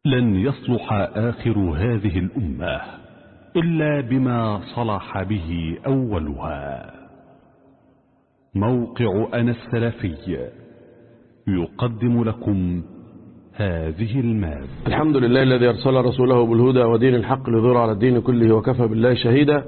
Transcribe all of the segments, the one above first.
لن يصلح آخر هذه الأمة إلا بما صلح به أولها موقع أنا السلفي يقدم لكم هذه المادة الحمد لله الذي أرسل رسوله بالهدى ودين الحق لظهر على الدين كله وكفى بالله شهيدا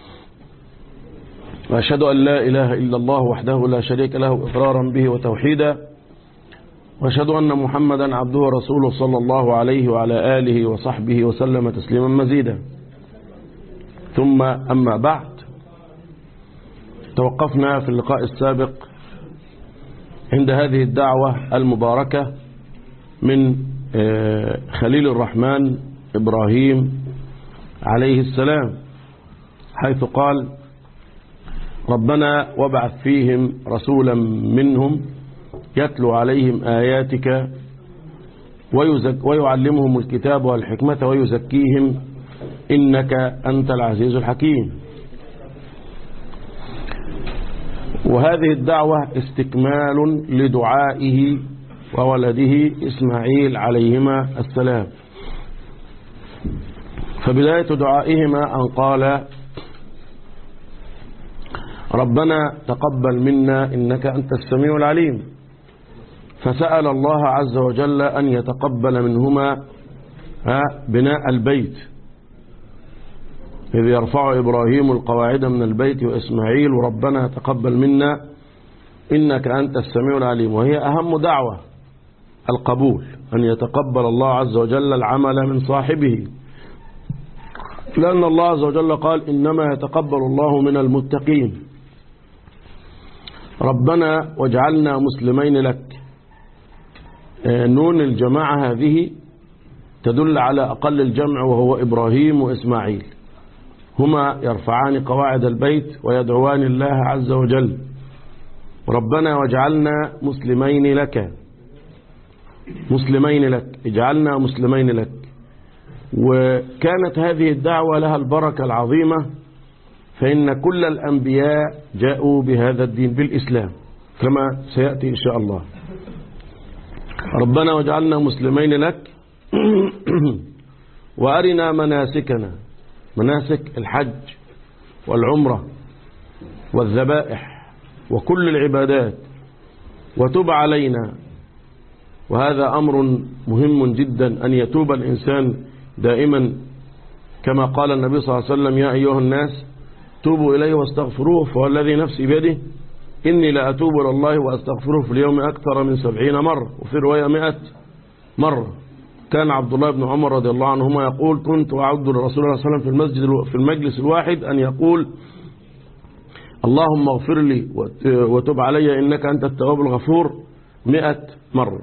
وأشهد أن لا إله إلا الله وحده لا شريك له إقرارا به وتوحيدا وأشهد أن محمدا عبده ورسوله صلى الله عليه وعلى آله وصحبه وسلم تسليما مزيدا ثم أما بعد توقفنا في اللقاء السابق عند هذه الدعوة المباركة من خليل الرحمن إبراهيم عليه السلام حيث قال ربنا وابعث فيهم رسولا منهم يتلو عليهم آياتك ويزك ويعلمهم الكتاب والحكمة ويزكيهم إنك أنت العزيز الحكيم وهذه الدعوة استكمال لدعائه وولده إسماعيل عليهما السلام فبداية دعائهما أن قال ربنا تقبل منا إنك أنت السميع العليم فسأل الله عز وجل أن يتقبل منهما بناء البيت إذ يرفع إبراهيم القواعد من البيت وإسماعيل ربنا تقبل منا إنك أنت السميع العليم وهي أهم دعوة القبول أن يتقبل الله عز وجل العمل من صاحبه لأن الله عز وجل قال إنما يتقبل الله من المتقين ربنا واجعلنا مسلمين لك نون الجماعة هذه تدل على أقل الجمع وهو إبراهيم وإسماعيل هما يرفعان قواعد البيت ويدعوان الله عز وجل ربنا واجعلنا مسلمين لك مسلمين لك اجعلنا مسلمين لك وكانت هذه الدعوة لها البركة العظيمة فإن كل الأنبياء جاءوا بهذا الدين بالإسلام كما سيأتي إن شاء الله ربنا واجعلنا مسلمين لك وأرنا مناسكنا مناسك الحج والعمرة والذبائح وكل العبادات وتب علينا وهذا أمر مهم جدا أن يتوب الإنسان دائما كما قال النبي صلى الله عليه وسلم يا أيها الناس توبوا إليه واستغفروه فهو الذي نفسي بيده إني لأتوب إلى الله وأستغفره في اليوم أكثر من سبعين مرة وفي رواية مئة مرة كان عبد الله بن عمر رضي الله عنهما يقول كنت أعد لرسول الله صلى الله عليه وسلم في المسجد في المجلس الواحد أن يقول اللهم اغفر لي وتب علي إنك أنت التواب الغفور مئة مرة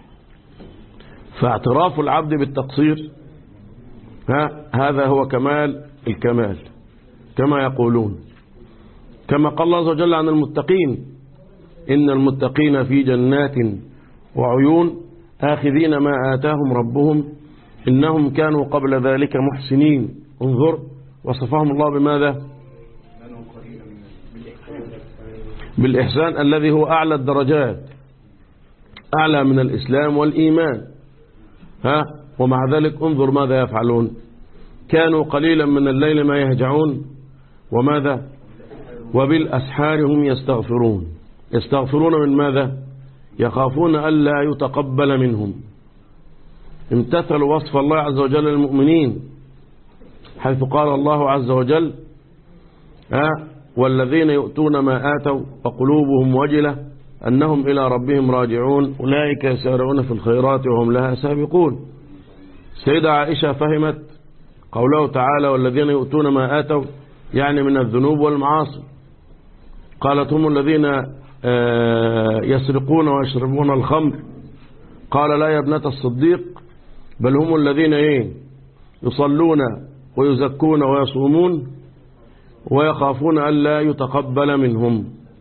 فاعتراف العبد بالتقصير ها هذا هو كمال الكمال كما يقولون كما قال الله عز وجل عن المتقين إن المتقين في جنات وعيون آخذين ما آتاهم ربهم إنهم كانوا قبل ذلك محسنين انظر وصفهم الله بماذا بالإحسان الذي هو أعلى الدرجات أعلى من الإسلام والإيمان ها ومع ذلك انظر ماذا يفعلون كانوا قليلا من الليل ما يهجعون وماذا وبالأسحار هم يستغفرون يستغفرون من ماذا يخافون ألا يتقبل منهم امتثلوا وصف الله عز وجل للمؤمنين حيث قال الله عز وجل ها والذين يؤتون ما آتوا وقلوبهم وجلة أنهم إلى ربهم راجعون أولئك يسارعون في الخيرات وهم لها سابقون سيدة عائشة فهمت قوله تعالى والذين يؤتون ما آتوا يعني من الذنوب والمعاصي قالت هم الذين يسرقون ويشربون الخمر قال لا يا ابنة الصديق بل هم الذين ايه يصلون ويزكون ويصومون ويخافون ألا يتقبل منهم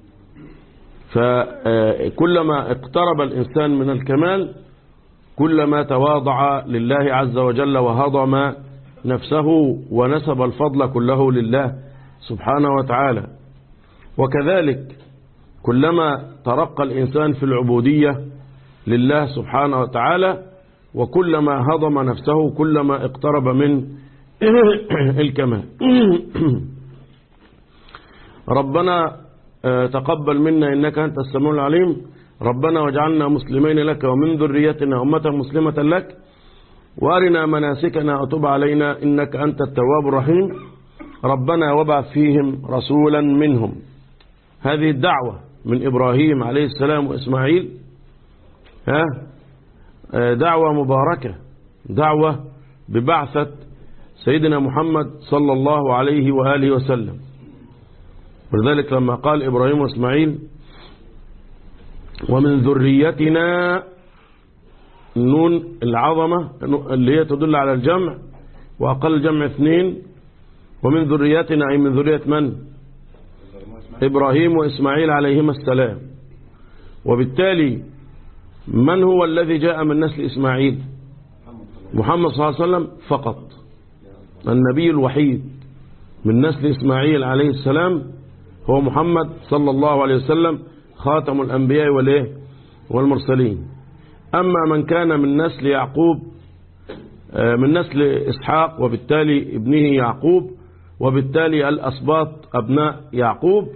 فكلما اقترب الإنسان من الكمال كلما تواضع لله عز وجل وهضم نفسه ونسب الفضل كله لله سبحانه وتعالى وكذلك كلما ترقى الإنسان في العبودية لله سبحانه وتعالى وكلما هضم نفسه كلما اقترب من الكمال ربنا تقبل منا إنك أنت السميع العليم ربنا واجعلنا مسلمين لك ومن ذريتنا أمة مسلمة لك وارنا مناسكنا وتب علينا إنك أنت التواب الرحيم ربنا وابعث فيهم رسولا منهم هذه الدعوة من إبراهيم عليه السلام وإسماعيل ها دعوة مباركة دعوة ببعثة سيدنا محمد صلى الله عليه وآله وسلم ولذلك لما قال إبراهيم وإسماعيل ومن ذريتنا نون العظمة اللي هي تدل على الجمع وأقل جمع اثنين ومن ذريتنا أي من ذرية من إبراهيم وإسماعيل عليهما السلام وبالتالي من هو الذي جاء من نسل إسماعيل محمد صلى الله عليه وسلم فقط النبي الوحيد من نسل إسماعيل عليه السلام هو محمد صلى الله عليه وسلم خاتم الأنبياء والإيه والمرسلين أما من كان من نسل يعقوب من نسل إسحاق وبالتالي ابنه يعقوب وبالتالي الأسباط أبناء يعقوب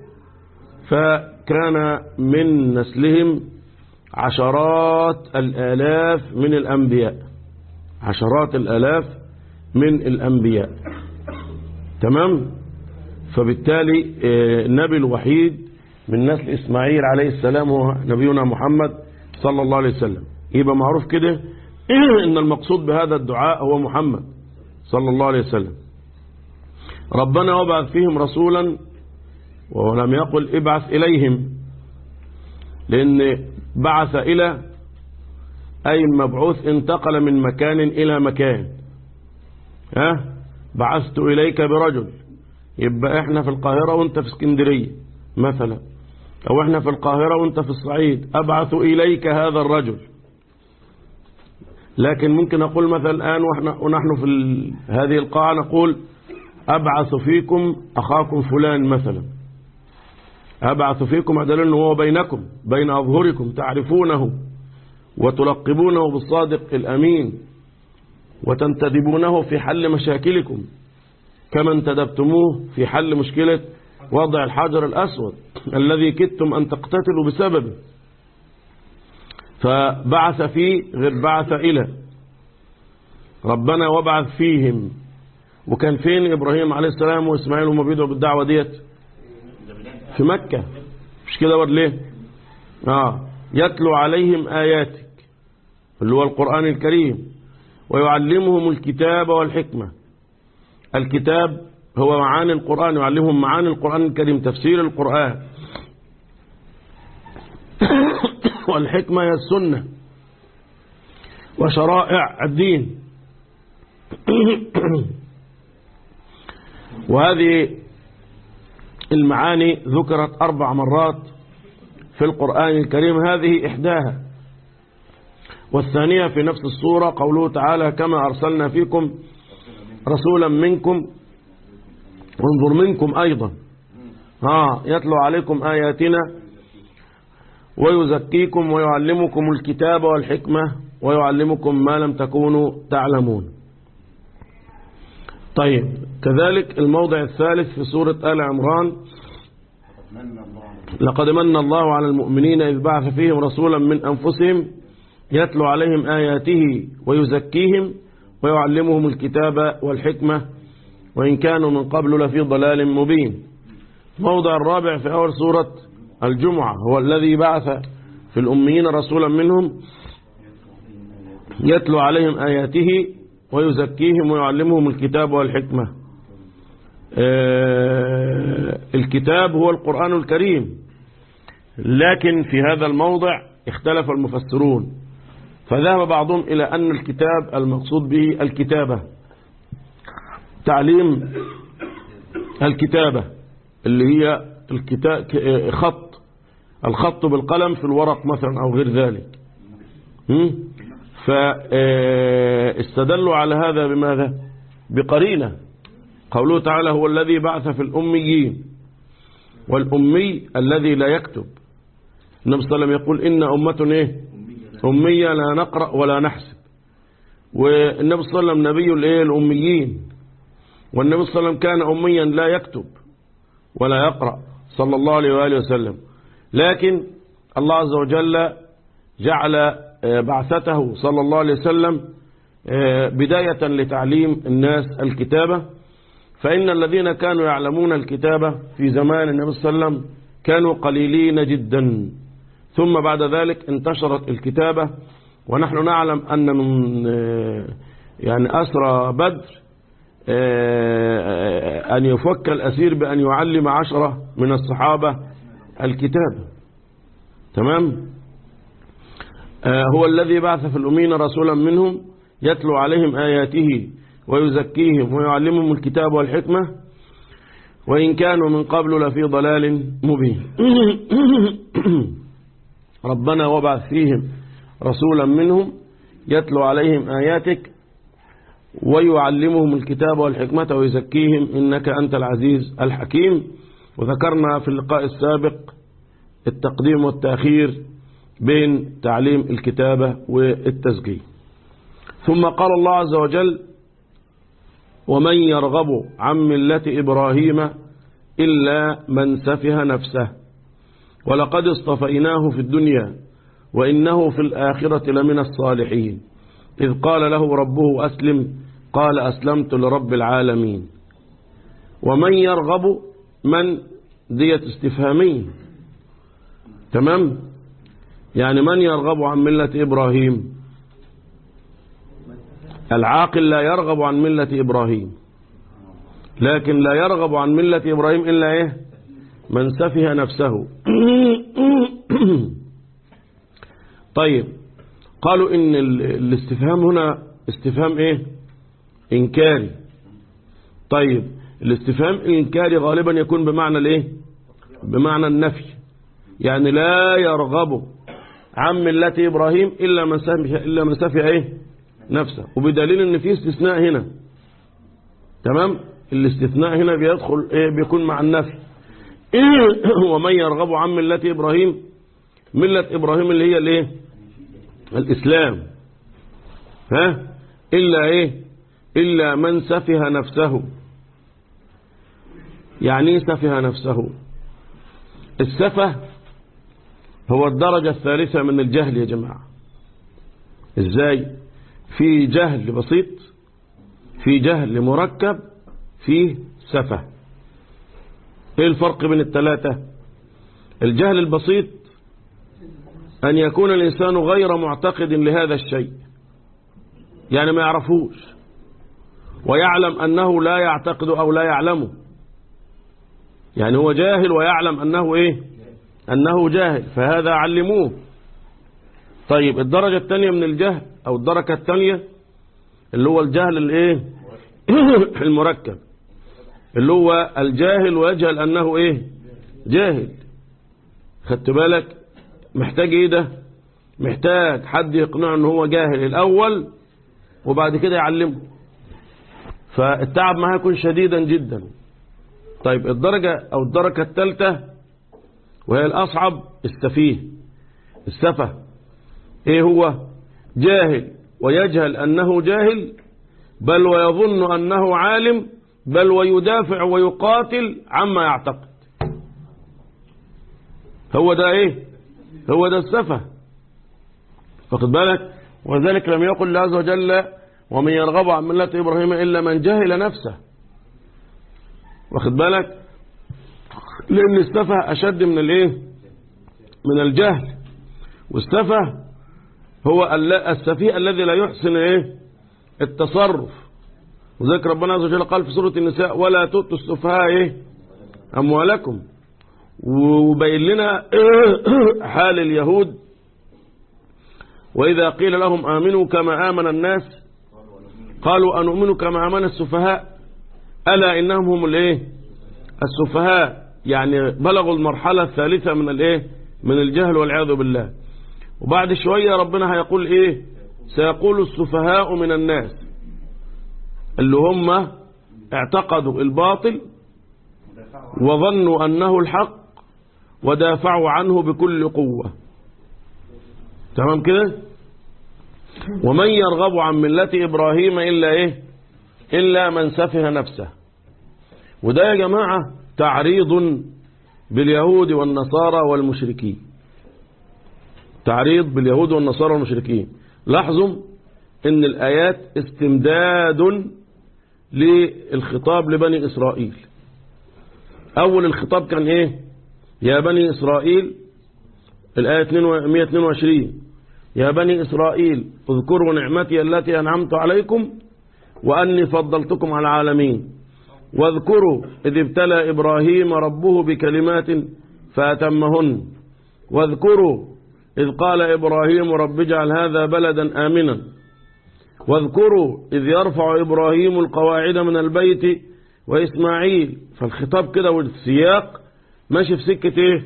فكان من نسلهم عشرات الآلاف من الأنبياء عشرات الآلاف من الأنبياء تمام فبالتالي النبي الوحيد من نسل إسماعيل عليه السلام هو نبينا محمد صلى الله عليه وسلم يبقى معروف كده إن المقصود بهذا الدعاء هو محمد صلى الله عليه وسلم ربنا وابعث فيهم رسولا ولم يقل ابعث إليهم لأن بعث إلى أي المبعوث انتقل من مكان إلى مكان ها بعثت إليك برجل يبقى احنا في القاهرة وانت في اسكندرية مثلا او احنا في القاهرة وانت في الصعيد ابعث اليك هذا الرجل لكن ممكن اقول مثلا الان واحنا ونحن في هذه القاعة نقول ابعث فيكم اخاكم فلان مثلا ابعث فيكم عدل انه هو بينكم بين اظهركم تعرفونه وتلقبونه بالصادق الامين وتنتدبونه في حل مشاكلكم كما انتدبتموه في حل مشكلة وضع الحجر الأسود الذي كدتم أن تقتتلوا بسببه فبعث فيه غير بعث إلى ربنا وابعث فيهم وكان فين إبراهيم عليه السلام وإسماعيل وما بيدعوا بالدعوة ديت في مكة مش كده ورد ليه آه يتلو عليهم آياتك اللي هو القرآن الكريم ويعلمهم الكتاب والحكمة الكتاب هو معاني القرآن يعلمهم معاني القرآن الكريم تفسير القرآن والحكمة هي السنة وشرائع الدين وهذه المعاني ذكرت أربع مرات في القرآن الكريم هذه إحداها والثانية في نفس الصورة قوله تعالى كما أرسلنا فيكم رسولا منكم وانظر منكم أيضا ها يتلو عليكم آياتنا ويزكيكم ويعلمكم الكتاب والحكمة ويعلمكم ما لم تكونوا تعلمون طيب كذلك الموضع الثالث في سورة آل عمران لقد من الله على المؤمنين إذ بعث فيهم رسولا من أنفسهم يتلو عليهم آياته ويزكيهم ويعلمهم الكتاب والحكمة وإن كانوا من قبل لفي ضلال مبين موضع الرابع في أول سورة الجمعة هو الذي بعث في الأميين رسولا منهم يتلو عليهم آياته ويزكيهم ويعلمهم الكتاب والحكمة الكتاب هو القرآن الكريم لكن في هذا الموضع اختلف المفسرون فذهب بعضهم إلى أن الكتاب المقصود به الكتابة تعليم الكتابة اللي هي الكتاب خط الخط بالقلم في الورق مثلا أو غير ذلك فاستدلوا على هذا بماذا بقرينة قوله تعالى هو الذي بعث في الأميين والأمي الذي لا يكتب النبي صلى الله عليه وسلم يقول إن أمة إيه أمية لا نقرأ ولا نحسب والنبي صلى الله عليه وسلم نبي الايه الأميين والنبي صلى الله عليه وسلم كان أميا لا يكتب ولا يقرأ صلى الله عليه وآله وسلم لكن الله عز وجل جعل بعثته صلى الله عليه وسلم بداية لتعليم الناس الكتابة فإن الذين كانوا يعلمون الكتابة في زمان النبي صلى الله عليه وسلم كانوا قليلين جدا ثم بعد ذلك انتشرت الكتابة ونحن نعلم أن من يعني أسرى بدر أن يفك الأسير بأن يعلم عشرة من الصحابة الكتابة تمام هو الذي بعث في الأمين رسولا منهم يتلو عليهم آياته ويزكيهم ويعلمهم الكتاب والحكمة وإن كانوا من قبل لفي ضلال مبين ربنا وابعث فيهم رسولا منهم يتلو عليهم آياتك ويعلمهم الكتاب والحكمة ويزكيهم إنك أنت العزيز الحكيم وذكرنا في اللقاء السابق التقديم والتأخير بين تعليم الكتابة والتزكية ثم قال الله عز وجل ومن يرغب عن ملة إبراهيم إلا من سفه نفسه ولقد اصطفيناه في الدنيا وإنه في الآخرة لمن الصالحين إذ قال له ربه أسلم قال أسلمت لرب العالمين ومن يرغب من دية استفهامية تمام يعني من يرغب عن ملة إبراهيم العاقل لا يرغب عن ملة إبراهيم لكن لا يرغب عن ملة إبراهيم إلا إيه من سفه نفسه طيب قالوا إن الاستفهام هنا استفهام إيه إنكاري طيب الاستفهام الإنكاري غالبا يكون بمعنى الإيه بمعنى النفي يعني لا يرغب عن ملة إبراهيم إلا من سفه إلا من سفه إيه نفسه وبدليل ان في استثناء هنا تمام الاستثناء هنا بيدخل ايه بيكون مع النفي ومن يرغب عن ملة ابراهيم ملة ابراهيم اللي هي الايه الاسلام ها الا ايه الا من سفه نفسه يعني ايه سفه نفسه السفه هو الدرجة الثالثة من الجهل يا جماعة ازاي في جهل بسيط في جهل مركب في سفه ايه الفرق بين الثلاثة الجهل البسيط ان يكون الانسان غير معتقد لهذا الشيء يعني ما يعرفوش ويعلم انه لا يعتقد او لا يعلمه يعني هو جاهل ويعلم انه ايه انه جاهل فهذا علموه طيب الدرجة الثانية من الجهل او الدرجة الثانية اللي هو الجهل الايه المركب اللي هو الجاهل ويجهل انه ايه جاهل خدت بالك محتاج ايه ده محتاج حد يقنعه ان هو جاهل الاول وبعد كده يعلمه فالتعب معاه يكون شديدا جدا طيب الدرجة او الدرجة الثالثة وهي الاصعب السفيه السفه ايه هو جاهل ويجهل انه جاهل بل ويظن انه عالم بل ويدافع ويقاتل عما يعتقد هو ده ايه هو ده السفه فقد بالك وذلك لم يقل الله عز وجل ومن يرغب عن ملة إبراهيم إلا من جهل نفسه واخد بالك لأن السفه أشد من الايه من الجهل والسفه هو السفيه الذي لا يحسن ايه التصرف وذلك ربنا عز وجل قال في سورة النساء ولا تؤتوا السفهاء ايه اموالكم وبين لنا حال اليهود واذا قيل لهم امنوا كما امن الناس قالوا انؤمن كما امن السفهاء الا انهم هم الايه السفهاء يعني بلغوا المرحلة الثالثة من الايه من الجهل والعياذ بالله وبعد شوية ربنا هيقول ايه سيقول السفهاء من الناس اللي هم اعتقدوا الباطل وظنوا أنه الحق ودافعوا عنه بكل قوة تمام كده ومن يرغب عن ملة إبراهيم إلا إيه إلا من سفه نفسه وده يا جماعة تعريض باليهود والنصارى والمشركين تعريض باليهود والنصارى والمشركين لاحظوا ان الآيات استمداد للخطاب لبني إسرائيل أول الخطاب كان إيه يا بني إسرائيل الآية 122 يا بني إسرائيل اذكروا نعمتي التي أنعمت عليكم وأني فضلتكم على العالمين واذكروا إذ ابتلى إبراهيم ربه بكلمات فأتمهن واذكروا إذ قال إبراهيم رب اجعل هذا بلدا آمنا واذكروا إذ يرفع إبراهيم القواعد من البيت وإسماعيل فالخطاب كده والسياق ماشي في سكة إيه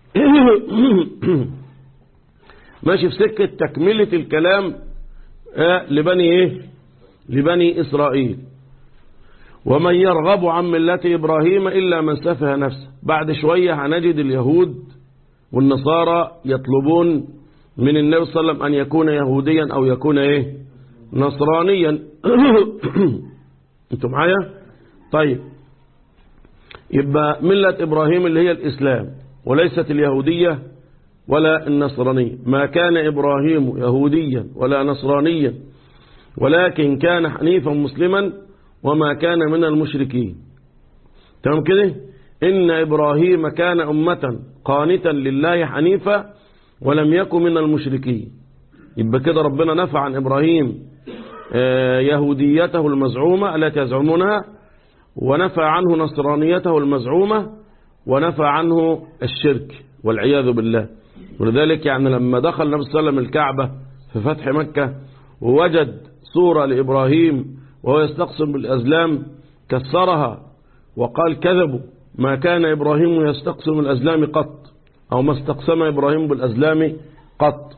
ماشي في سكة تكملة الكلام آه لبني إيه لبني إسرائيل ومن يرغب عن ملة إبراهيم إلا من سفه نفسه بعد شوية هنجد اليهود والنصارى يطلبون من النبي صلى الله عليه وسلم أن يكون يهوديا أو يكون إيه نصرانيا انتم معايا طيب يبقى ملة إبراهيم اللي هي الإسلام وليست اليهودية ولا النصرانية ما كان إبراهيم يهوديا ولا نصرانيا ولكن كان حنيفا مسلما وما كان من المشركين تمام كده إن إبراهيم كان أمة قانتا لله حنيفا ولم يكن من المشركين يبقى كده ربنا نفع عن إبراهيم يهوديته المزعومة التي يزعمونها ونفى عنه نصرانيته المزعومة ونفى عنه الشرك والعياذ بالله ولذلك يعني لما دخل النبي صلى الله عليه وسلم الكعبة في فتح مكة ووجد صورة لإبراهيم وهو يستقسم بالأزلام كسرها وقال كذبوا ما كان إبراهيم يستقسم الأزلام قط أو ما استقسم إبراهيم بالأزلام قط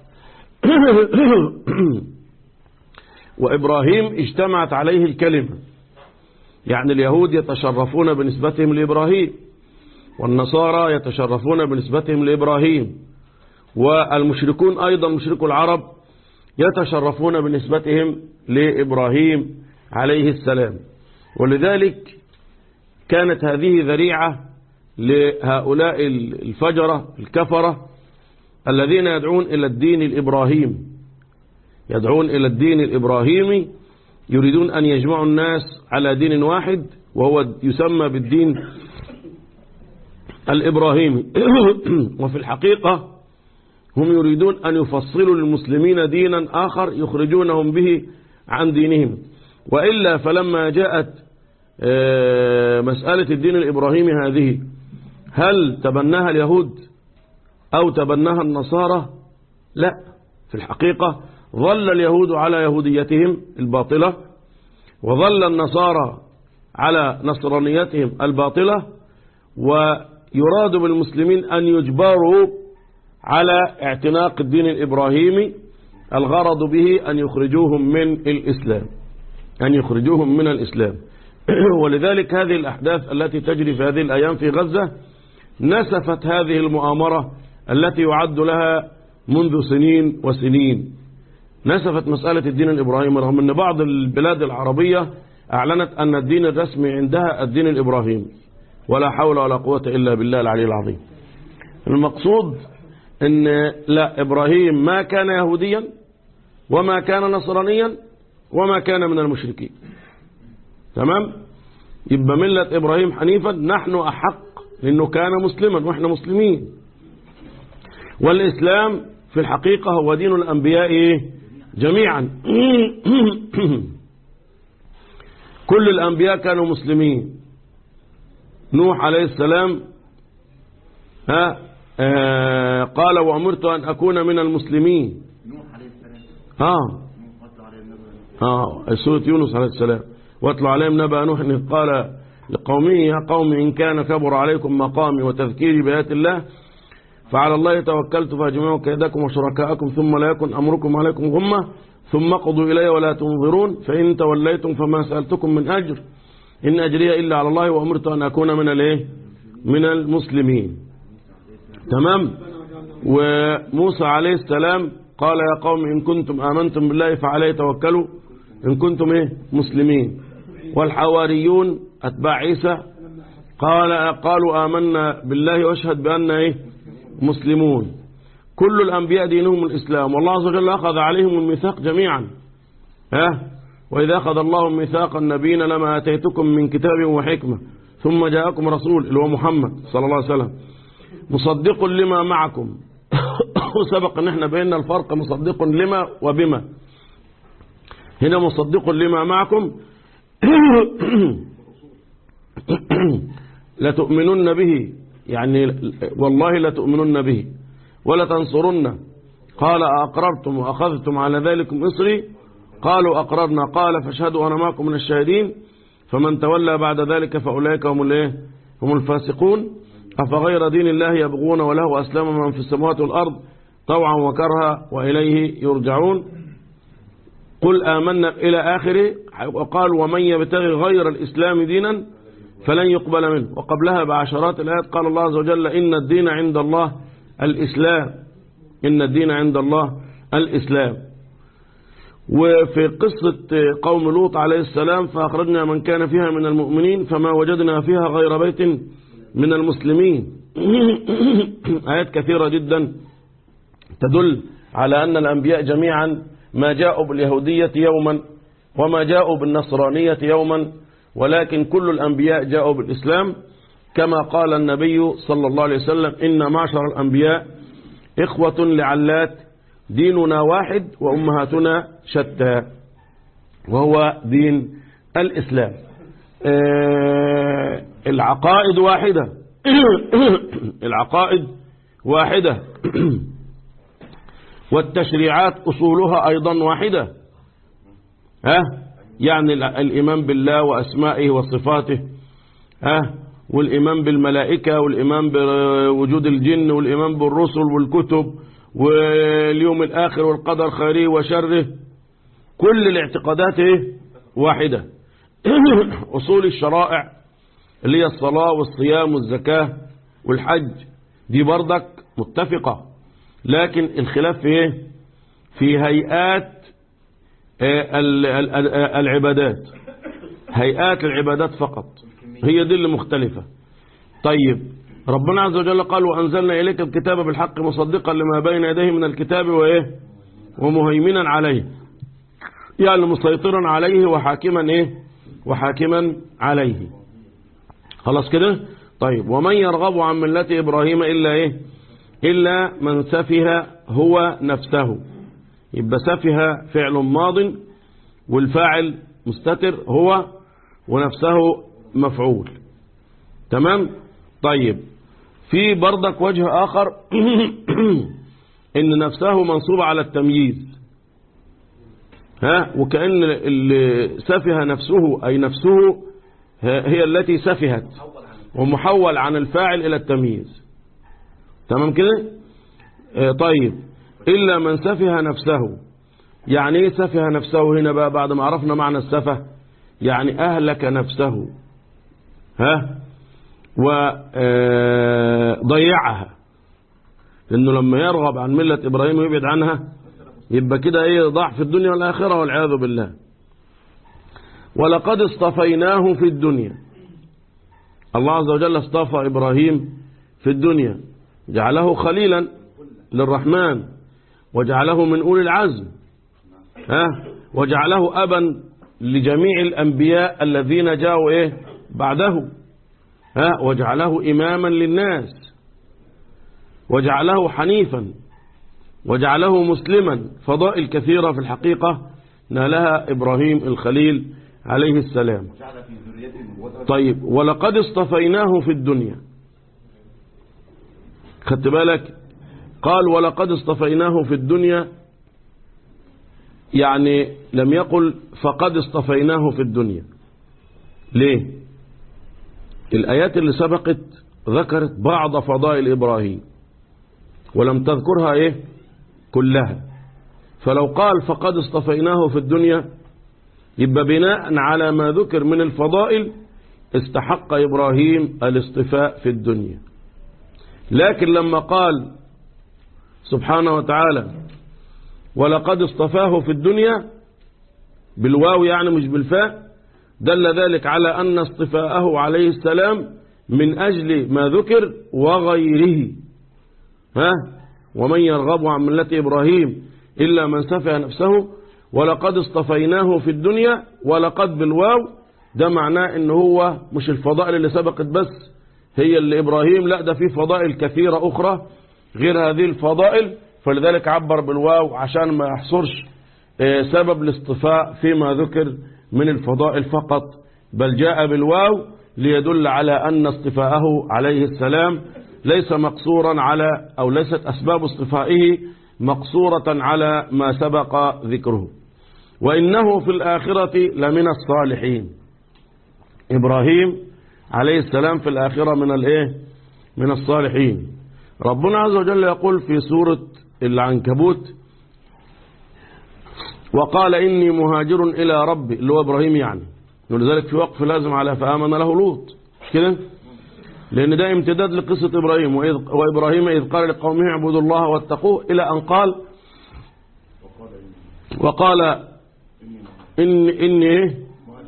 وإبراهيم اجتمعت عليه الكلمة يعني اليهود يتشرفون بنسبتهم لإبراهيم والنصارى يتشرفون بنسبتهم لإبراهيم والمشركون أيضا مشركو العرب يتشرفون بنسبتهم لإبراهيم عليه السلام ولذلك كانت هذه ذريعة لهؤلاء الفجرة الكفرة الذين يدعون إلى الدين الإبراهيم يدعون إلى الدين الإبراهيمي يريدون أن يجمعوا الناس على دين واحد وهو يسمى بالدين الإبراهيمي وفي الحقيقة هم يريدون أن يفصلوا للمسلمين دينا آخر يخرجونهم به عن دينهم وإلا فلما جاءت مسألة الدين الإبراهيمي هذه هل تبناها اليهود أو تبناها النصارى لا في الحقيقة ظل اليهود على يهوديتهم الباطلة وظل النصارى على نصرانيتهم الباطلة ويراد بالمسلمين أن يجبروا على اعتناق الدين الإبراهيمي الغرض به أن يخرجوهم من الإسلام أن يخرجوهم من الإسلام ولذلك هذه الأحداث التي تجري في هذه الأيام في غزة نسفت هذه المؤامرة التي يعد لها منذ سنين وسنين نسفت مسألة الدين الإبراهيمي رغم أن بعض البلاد العربية أعلنت أن الدين الرسمي عندها الدين الإبراهيمي ولا حول ولا قوة إلا بالله العلي العظيم المقصود أن لا إبراهيم ما كان يهوديا وما كان نصرانيا وما كان من المشركين تمام يبقى ملة إبراهيم حنيفا نحن أحق لأنه كان مسلما وإحنا مسلمين والإسلام في الحقيقة هو دين الأنبياء جميعا كل الأنبياء كانوا مسلمين نوح عليه السلام ها آه قال وأمرت أن أكون من المسلمين نوح عليه السلام ها نوح قتل عليه النبي اه سورة يونس عليه السلام واتلو عليهم نبأ نوح إذ قال لقومه يا قوم إن كان كبر عليكم مقامي وتذكيري بآيات الله فعلى الله توكلت فاجمعوا كيدكم وشركاءكم ثم لا يكن أمركم عليكم غمة ثم قضوا إلي ولا تنظرون فإن توليتم فما سألتكم من أجر إن أجري إلا على الله وأمرت أن أكون من الايه من المسلمين تمام وموسى عليه السلام قال يا قوم إن كنتم آمنتم بالله فعليه توكلوا إن كنتم إيه مسلمين والحواريون أتباع عيسى قال قالوا آمنا بالله واشهد بأن إيه مسلمون كل الأنبياء دينهم الإسلام والله عز وجل أخذ عليهم الميثاق جميعا ها وإذا أخذ الله ميثاق النبيين لما أتيتكم من كتاب وحكمة ثم جاءكم رسول اللي هو محمد صلى الله عليه وسلم مصدق لما معكم وسبق ان احنا بينا الفرق مصدق لما وبما هنا مصدق لما معكم لتؤمنن به يعني والله لتؤمنن به ولا تنصرن قال أقررتم وأخذتم على ذلك مصري قالوا أقررنا قال فاشهدوا أنا معكم من الشاهدين فمن تولى بعد ذلك فأولئك هم الايه هم الفاسقون أفغير دين الله يبغون وله أسلام من في السماوات والأرض طوعا وكرها وإليه يرجعون قل آمنا إلى آخره وقال ومن يبتغي غير الإسلام دينا فلن يقبل منه وقبلها بعشرات الآيات قال الله عز وجل إن الدين عند الله الإسلام إن الدين عند الله الإسلام وفي قصة قوم لوط عليه السلام فأخرجنا من كان فيها من المؤمنين فما وجدنا فيها غير بيت من المسلمين آيات كثيرة جدا تدل على أن الأنبياء جميعا ما جاءوا باليهودية يوما وما جاءوا بالنصرانية يوما ولكن كل الأنبياء جاءوا بالإسلام كما قال النبي صلى الله عليه وسلم إن معشر الأنبياء إخوة لعلات ديننا واحد وأمهاتنا شتى وهو دين الإسلام آه العقائد واحدة العقائد واحدة والتشريعات أصولها أيضا واحدة ها يعني الإيمان بالله وأسمائه وصفاته ها والإيمان بالملائكة والإيمان بوجود الجن والإيمان بالرسل والكتب واليوم الآخر والقدر خيره وشره كل الاعتقادات واحدة أصول الشرائع اللي هي الصلاة والصيام والزكاة والحج دي بردك متفقة لكن الخلاف في ايه في هيئات العبادات هيئات العبادات فقط هي دي اللي مختلفة طيب ربنا عز وجل قال وأنزلنا إليك الكتاب بالحق مصدقا لما بين يديه من الكتاب وإيه ومهيمنا عليه يعني مسيطرا عليه وحاكما إيه وحاكما عليه خلاص كده طيب ومن يرغب عن ملة إبراهيم إلا إيه إلا من سفه هو نفسه يبقى سفه فعل ماض والفاعل مستتر هو ونفسه مفعول تمام طيب في بردك وجه آخر إن نفسه منصوب على التمييز ها وكأن اللي سفه نفسه أي نفسه هي التي سفهت ومحول عن الفاعل إلى التمييز تمام كده آه طيب إلا من سفه نفسه يعني ايه سفه نفسه هنا بقى بعد ما عرفنا معنى السفه يعني أهلك نفسه ها وضيعها لأنه لما يرغب عن ملة إبراهيم ويبعد عنها يبقى كده ايه ضاع في الدنيا والآخرة والعياذ بالله ولقد اصطفيناه في الدنيا الله عز وجل اصطفى إبراهيم في الدنيا جعله خليلا للرحمن وجعله من أولي العزم ها وجعله أبا لجميع الأنبياء الذين جاءوا إيه بعده ها وجعله إماما للناس وجعله حنيفا وجعله مسلما فضائل كثيرة في الحقيقة نالها إبراهيم الخليل عليه السلام طيب ولقد اصطفيناه في الدنيا خدت بالك قال ولقد اصطفيناه في الدنيا يعني لم يقل فقد اصطفيناه في الدنيا ليه الآيات اللي سبقت ذكرت بعض فضائل إبراهيم ولم تذكرها إيه كلها فلو قال فقد اصطفيناه في الدنيا يبقى بناء على ما ذكر من الفضائل استحق إبراهيم الاصطفاء في الدنيا لكن لما قال سبحانه وتعالى ولقد اصطفاه في الدنيا بالواو يعني مش بالفاء دل ذلك على أن اصطفاءه عليه السلام من أجل ما ذكر وغيره ها ومن يرغب عن ملة إبراهيم إلا من سفه نفسه ولقد اصطفيناه في الدنيا ولقد بالواو ده معناه ان هو مش الفضائل اللي سبقت بس هي اللي إبراهيم لا ده في فضائل كثيرة أخرى غير هذه الفضائل فلذلك عبر بالواو عشان ما يحصرش سبب الاصطفاء فيما ذكر من الفضائل فقط بل جاء بالواو ليدل على أن اصطفاءه عليه السلام ليس مقصورا على أو ليست أسباب اصطفائه مقصورة على ما سبق ذكره وإنه في الآخرة لمن الصالحين إبراهيم عليه السلام في الآخرة من الإيه من الصالحين ربنا عز وجل يقول في سورة العنكبوت وقال إني مهاجر إلى ربي اللي هو إبراهيم يعني ولذلك في وقف لازم على فآمن له لوط كده لأن ده امتداد لقصة إبراهيم وإذ وإبراهيم إذ قال لقومه اعبدوا الله واتقوه إلى أن قال وقال إن إني إيه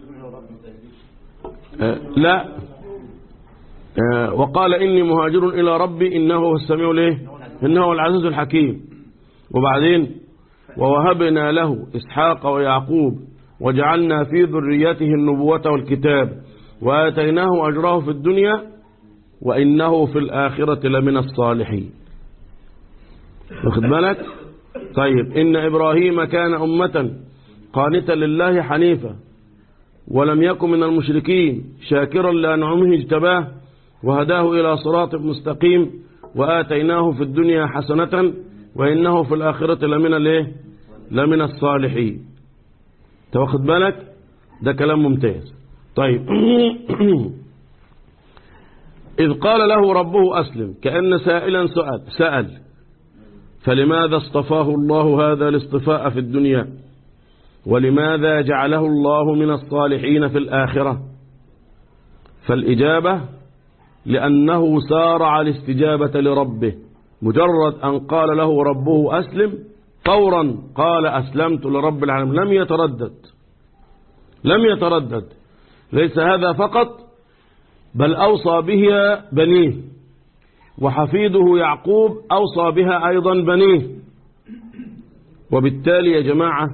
آه لا آه وقال إني مهاجر إلى ربي إنه هو السميع له إنه هو العزيز الحكيم وبعدين ووهبنا له إسحاق ويعقوب وجعلنا في ذريته النبوة والكتاب وآتيناه أجره في الدنيا وإنه في الآخرة لمن الصالحين واخد بالك طيب إن إبراهيم كان أمة قانتا لله حنيفا ولم يكن من المشركين شاكرا لأنعمه اجتباه وهداه إلى صراط مستقيم وآتيناه في الدنيا حسنة وإنه في الآخرة لمن الايه لمن الصالحين تاخد بالك ده كلام ممتاز طيب إذ قال له ربه أسلم كأن سائلا سأل, سأل فلماذا اصطفاه الله هذا الاصطفاء في الدنيا ولماذا جعله الله من الصالحين في الآخرة فالإجابة لأنه سارع الاستجابة لربه مجرد أن قال له ربه أسلم فورا قال أسلمت لرب العالمين لم يتردد لم يتردد ليس هذا فقط بل أوصى بها بنيه وحفيده يعقوب أوصى بها أيضا بنيه وبالتالي يا جماعة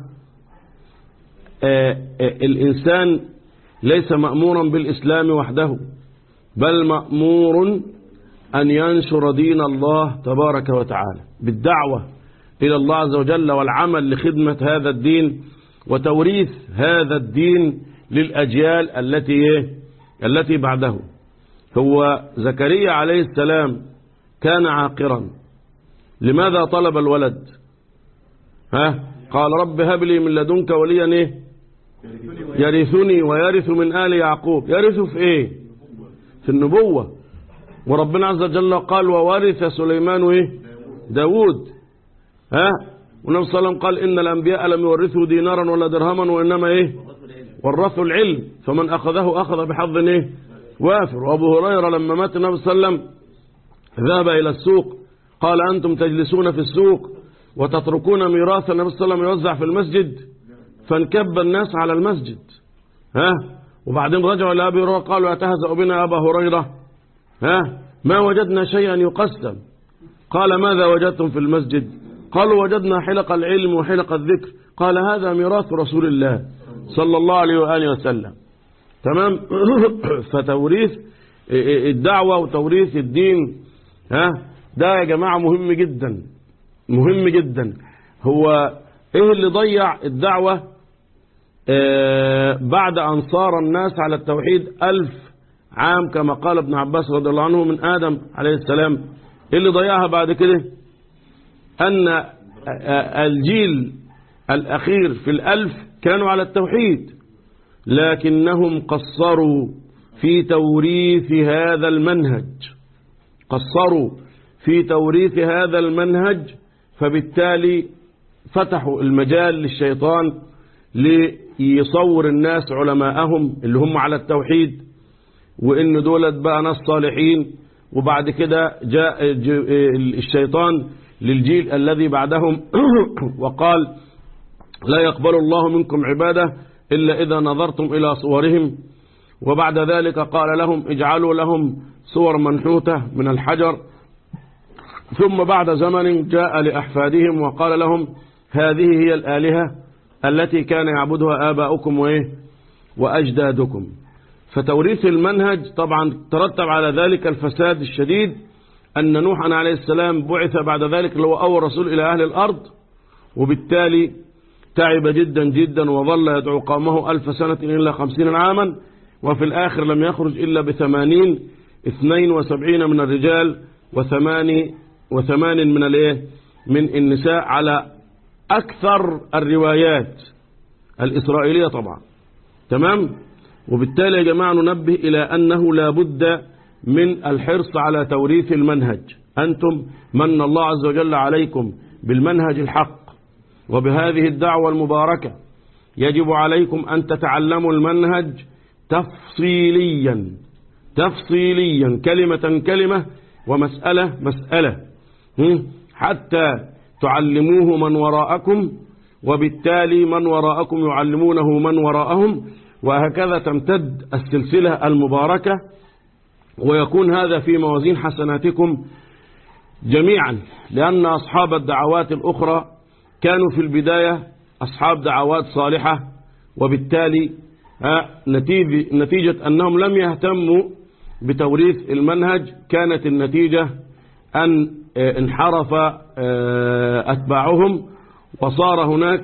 آآ آآ الإنسان ليس مأمورا بالإسلام وحده بل مأمور أن ينشر دين الله تبارك وتعالى بالدعوة إلى الله عز وجل والعمل لخدمة هذا الدين وتوريث هذا الدين للأجيال التي التي بعده هو زكريا عليه السلام كان عاقرا لماذا طلب الولد ها قال رب هب لي من لدنك وليا ايه يرثني ويرث من آل يعقوب يرث في ايه في النبوة وربنا عز وجل قال وورث سليمان ايه داود ها والنبي صلى الله عليه وسلم قال إن الأنبياء لم يورثوا دينارا ولا درهما وإنما إيه ورثوا العلم فمن أخذه أخذ بحظ إيه وافر وأبو هريرة لما مات النبي صلى الله عليه وسلم ذهب إلى السوق قال أنتم تجلسون في السوق وتتركون ميراث النبي صلى الله عليه وسلم يوزع في المسجد فانكب الناس على المسجد ها وبعدين رجعوا إلى أبي هريرة قالوا أتهزأ بنا أبا هريرة ها ما وجدنا شيئا يقسم قال ماذا وجدتم في المسجد قالوا وجدنا حلق العلم وحلق الذكر قال هذا ميراث رسول الله صلى الله عليه وآله وسلم تمام فتوريث الدعوة وتوريث الدين ها ده يا جماعة مهم جدا مهم جدا هو ايه اللي ضيع الدعوة اه بعد ان صار الناس على التوحيد ألف عام كما قال ابن عباس رضي الله عنه من آدم عليه السلام ايه اللي ضيعها بعد كده أن الجيل الأخير في الألف كانوا على التوحيد لكنهم قصروا في توريث هذا المنهج قصروا في توريث هذا المنهج فبالتالي فتحوا المجال للشيطان ليصور الناس علماءهم اللي هم على التوحيد وإن دولت بقى ناس صالحين وبعد كده جاء الشيطان للجيل الذي بعدهم وقال لا يقبل الله منكم عبادة إلا إذا نظرتم إلى صورهم وبعد ذلك قال لهم اجعلوا لهم صور منحوتة من الحجر ثم بعد زمن جاء لأحفادهم وقال لهم هذه هي الآلهة التي كان يعبدها آباؤكم وإيه وأجدادكم فتوريث المنهج طبعا ترتب على ذلك الفساد الشديد أن نوحا عليه السلام بعث بعد ذلك اللي هو أول رسول إلى أهل الأرض وبالتالي تعب جدا جدا وظل يدعو قومه ألف سنة إلا خمسين عاما وفي الآخر لم يخرج إلا بثمانين اثنين وسبعين من الرجال وثماني وثمان من الايه من النساء على أكثر الروايات الإسرائيلية طبعا تمام وبالتالي يا جماعة ننبه إلى أنه لا بد من الحرص على توريث المنهج أنتم من الله عز وجل عليكم بالمنهج الحق وبهذه الدعوة المباركة يجب عليكم أن تتعلموا المنهج تفصيليا تفصيليا كلمة كلمة ومسألة مسألة حتى تعلموه من وراءكم وبالتالي من وراءكم يعلمونه من وراءهم وهكذا تمتد السلسلة المباركة ويكون هذا في موازين حسناتكم جميعا لأن أصحاب الدعوات الأخرى كانوا في البداية أصحاب دعوات صالحة وبالتالي نتيجة أنهم لم يهتموا بتوريث المنهج كانت النتيجة أن انحرف أتباعهم وصار هناك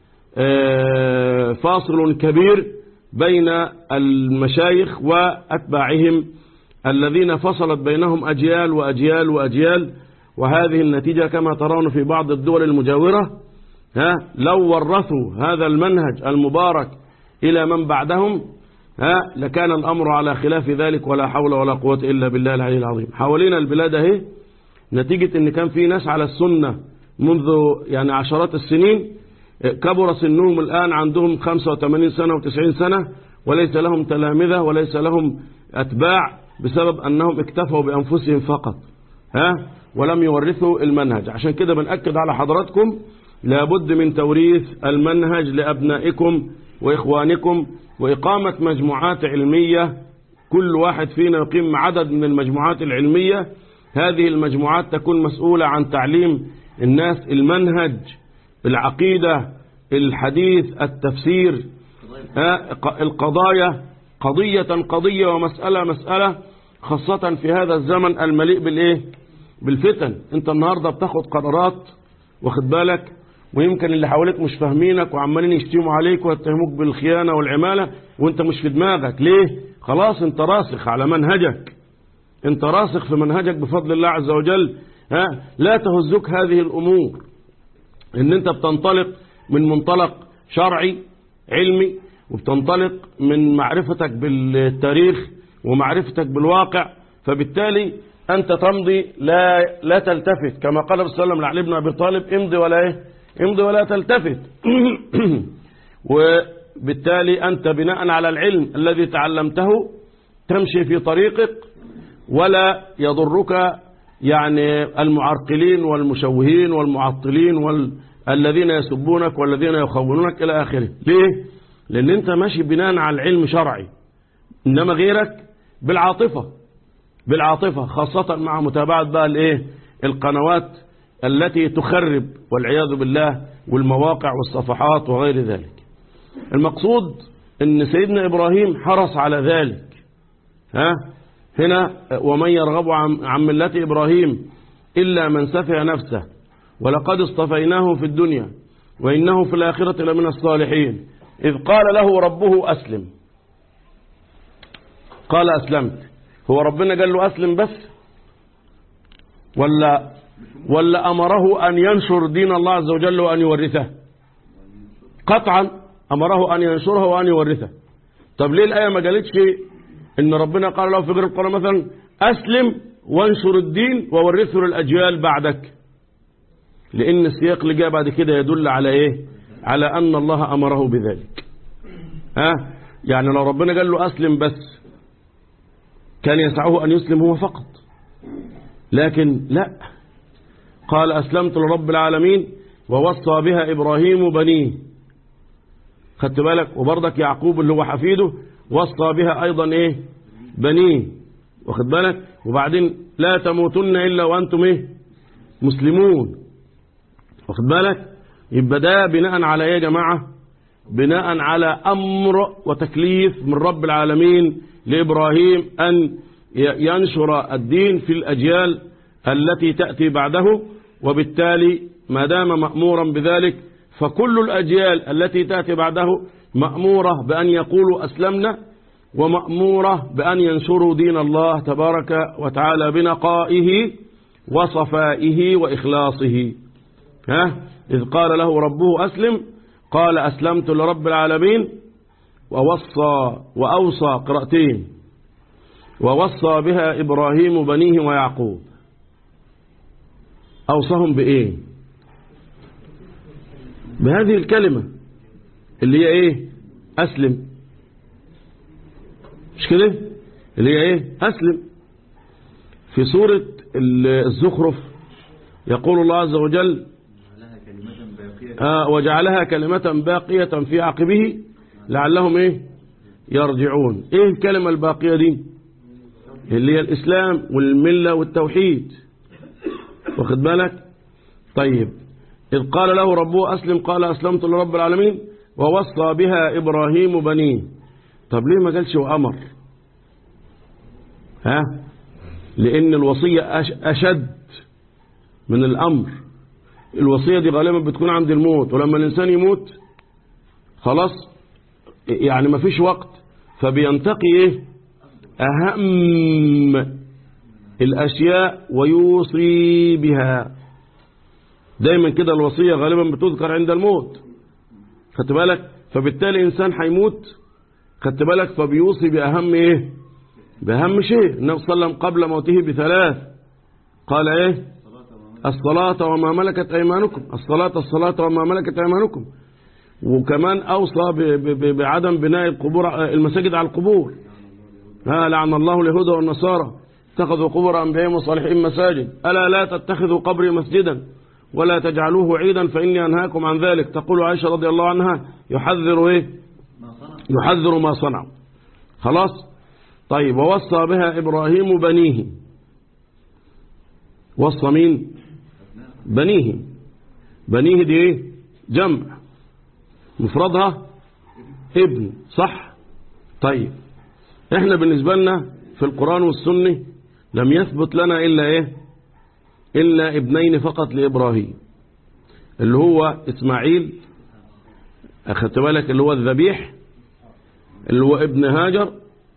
فاصل كبير بين المشايخ وأتباعهم الذين فصلت بينهم أجيال وأجيال وأجيال وهذه النتيجة كما ترون في بعض الدول المجاورة ها لو ورثوا هذا المنهج المبارك إلى من بعدهم ها لكان الأمر على خلاف ذلك ولا حول ولا قوة إلا بالله العلي العظيم حوالينا البلاد اهي نتيجة ان كان في ناس على السنة منذ يعني عشرات السنين كبر سنهم الآن عندهم 85 سنة و90 سنة وليس لهم تلامذة وليس لهم أتباع بسبب أنهم اكتفوا بأنفسهم فقط ها ولم يورثوا المنهج عشان كده بنأكد على حضراتكم لابد من توريث المنهج لأبنائكم وإخوانكم وإقامة مجموعات علمية كل واحد فينا يقيم عدد من المجموعات العلمية هذه المجموعات تكون مسؤولة عن تعليم الناس المنهج العقيدة الحديث التفسير القضايا قضية قضية ومسألة مسألة خاصة في هذا الزمن المليء بالإيه بالفتن انت النهاردة بتاخد قرارات واخد بالك ويمكن اللي حواليك مش فاهمينك وعمالين يشتموا عليك ويتهموك بالخيانة والعمالة وانت مش في دماغك ليه خلاص انت راسخ على منهجك انت راسخ في منهجك بفضل الله عز وجل ها لا تهزك هذه الامور ان انت بتنطلق من منطلق شرعي علمي وبتنطلق من معرفتك بالتاريخ ومعرفتك بالواقع فبالتالي انت تمضي لا لا تلتفت كما قال الرسول صلى الله عليه وسلم لعلي بن ابي طالب امضي ولا ايه امضي ولا تلتفت وبالتالي انت بناء على العلم الذي تعلمته تمشي في طريقك ولا يضرك يعني المعرقلين والمشوهين والمعطلين والذين يسبونك والذين يخونونك إلى آخره ليه؟ لأن أنت ماشي بناء على العلم شرعي إنما غيرك بالعاطفة بالعاطفة خاصة مع متابعة بقى الإيه؟ القنوات التي تخرب والعياذ بالله والمواقع والصفحات وغير ذلك المقصود أن سيدنا إبراهيم حرص على ذلك ها هنا ومن يرغب عن ملة إبراهيم إلا من سفه نفسه ولقد اصطفيناه في الدنيا وإنه في الآخرة لمن الصالحين إذ قال له ربه أسلم قال أسلمت هو ربنا قال له أسلم بس ولا ولا أمره أن ينشر دين الله عز وجل وأن يورثه قطعا أمره أن ينشره وأن يورثه طب ليه الآية ما قالتش ان ربنا قال له في غير القرآن مثلا اسلم وانشر الدين وورثه للاجيال بعدك لان السياق اللي جاء بعد كده يدل على ايه على ان الله امره بذلك ها يعني لو ربنا قال له اسلم بس كان يسعه ان يسلم هو فقط لكن لا قال أسلمت لرب العالمين ووصى بها إبراهيم بنيه خدت بالك وبرضك يعقوب اللي هو حفيده وصى بها أيضا إيه بنيه واخد بالك وبعدين لا تموتن إلا وأنتم إيه مسلمون واخد بالك يبقى ده بناء على إيه يا جماعة بناء على أمر وتكليف من رب العالمين لإبراهيم أن ينشر الدين في الأجيال التي تأتي بعده وبالتالي ما دام مأمورا بذلك فكل الأجيال التي تأتي بعده مأمورة بأن يقولوا أسلمنا ومأمورة بأن ينشروا دين الله تبارك وتعالى بنقائه وصفائه وإخلاصه ها إذ قال له ربه أسلم قال أسلمت لرب العالمين ووصى وأوصى قراءتين ووصى بها إبراهيم بنيه ويعقوب أوصاهم بإيه بهذه الكلمة اللي هي إيه أسلم مش كده اللي هي إيه أسلم في سورة الزخرف يقول الله عز وجل لها كلمة باقية آه وجعلها كلمة باقية في عقبه لعلهم إيه يرجعون إيه الكلمة الباقية دي اللي هي الإسلام والملة والتوحيد واخد بالك طيب إذ قال له ربه أسلم قال أسلمت لرب العالمين ووصى بها إبراهيم بنيه طب ليه ما قالش وأمر ها لأن الوصية أش- أشد من الأمر الوصية دي غالبا بتكون عند الموت ولما الإنسان يموت خلاص يعني ما فيش وقت فبينتقي إيه أهم الأشياء ويوصي بها دايما كده الوصية غالبا بتذكر عند الموت خدت بالك فبالتالي إنسان هيموت خدت بالك فبيوصي بأهم إيه بأهم شيء النبي صلى الله عليه وسلم قبل موته بثلاث قال إيه الصلاة وما ملكت أيمانكم الصلاة الصلاة وما ملكت أيمانكم وكمان أوصى ب- ب- ب- بعدم بناء القبور المساجد على القبور ها لعن الله اليهود والنصارى اتخذوا قبور أنبيائهم وصالحين مساجد ألا لا تتخذوا قبري مسجدا ولا تجعلوه عيدا فإني أنهاكم عن ذلك تقول عائشة رضي الله عنها يحذر إيه ما صنع يحذر ما صنعوا خلاص طيب ووصى بها إبراهيم بنيه وصى مين بنيه بنيه دي ايه جمع مفردها ابن صح طيب احنا بالنسبة لنا في القرآن والسنة لم يثبت لنا إلا ايه إلا ابنين فقط لإبراهيم اللي هو إسماعيل أخدت بالك اللي هو الذبيح اللي هو ابن هاجر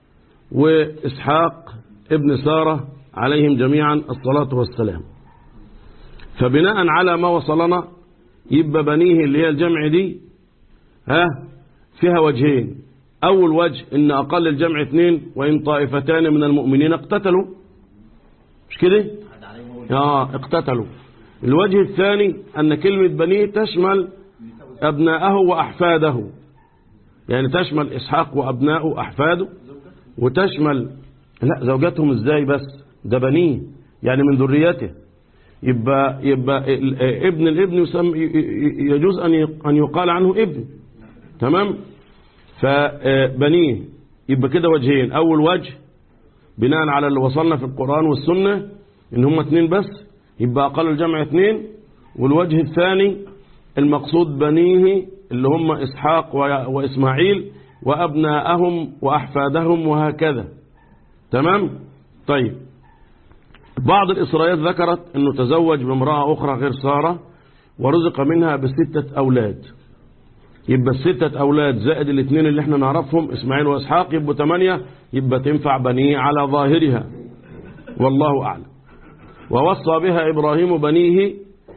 وإسحاق ابن سارة عليهم جميعا الصلاة والسلام فبناء على ما وصلنا يبقى بنيه اللي هي الجمع دي ها فيها وجهين أول وجه إن أقل الجمع اثنين وإن طائفتان من المؤمنين اقتتلوا مش كده حد عليهم هو آه اقتتلوا الوجه الثاني أن كلمة بنيه تشمل أبناءه وأحفاده يعني تشمل إسحاق وأبناءه وأحفاده وتشمل لا زوجاتهم ازاي بس ده بنيه يعني من ذريته يبقى يبقى ال- ابن الابن يسمى يجوز ان ي- ان يقال عنه ابن تمام فبنيه يبقى كده وجهين اول وجه بناء على اللي وصلنا في القرآن والسنة ان هم اتنين بس يبقى اقل الجمع اتنين والوجه الثاني المقصود بنيه اللي هم اسحاق و- واسماعيل وابناءهم واحفادهم وهكذا تمام طيب بعض الإسرائيليات ذكرت أنه تزوج بامرأة أخرى غير سارة ورزق منها بستة أولاد يبقى الستة أولاد زائد الاثنين اللي احنا نعرفهم إسماعيل وإسحاق يبقوا ثمانية يبقى تنفع بنيه على ظاهرها والله أعلم ووصى بها إبراهيم بنيه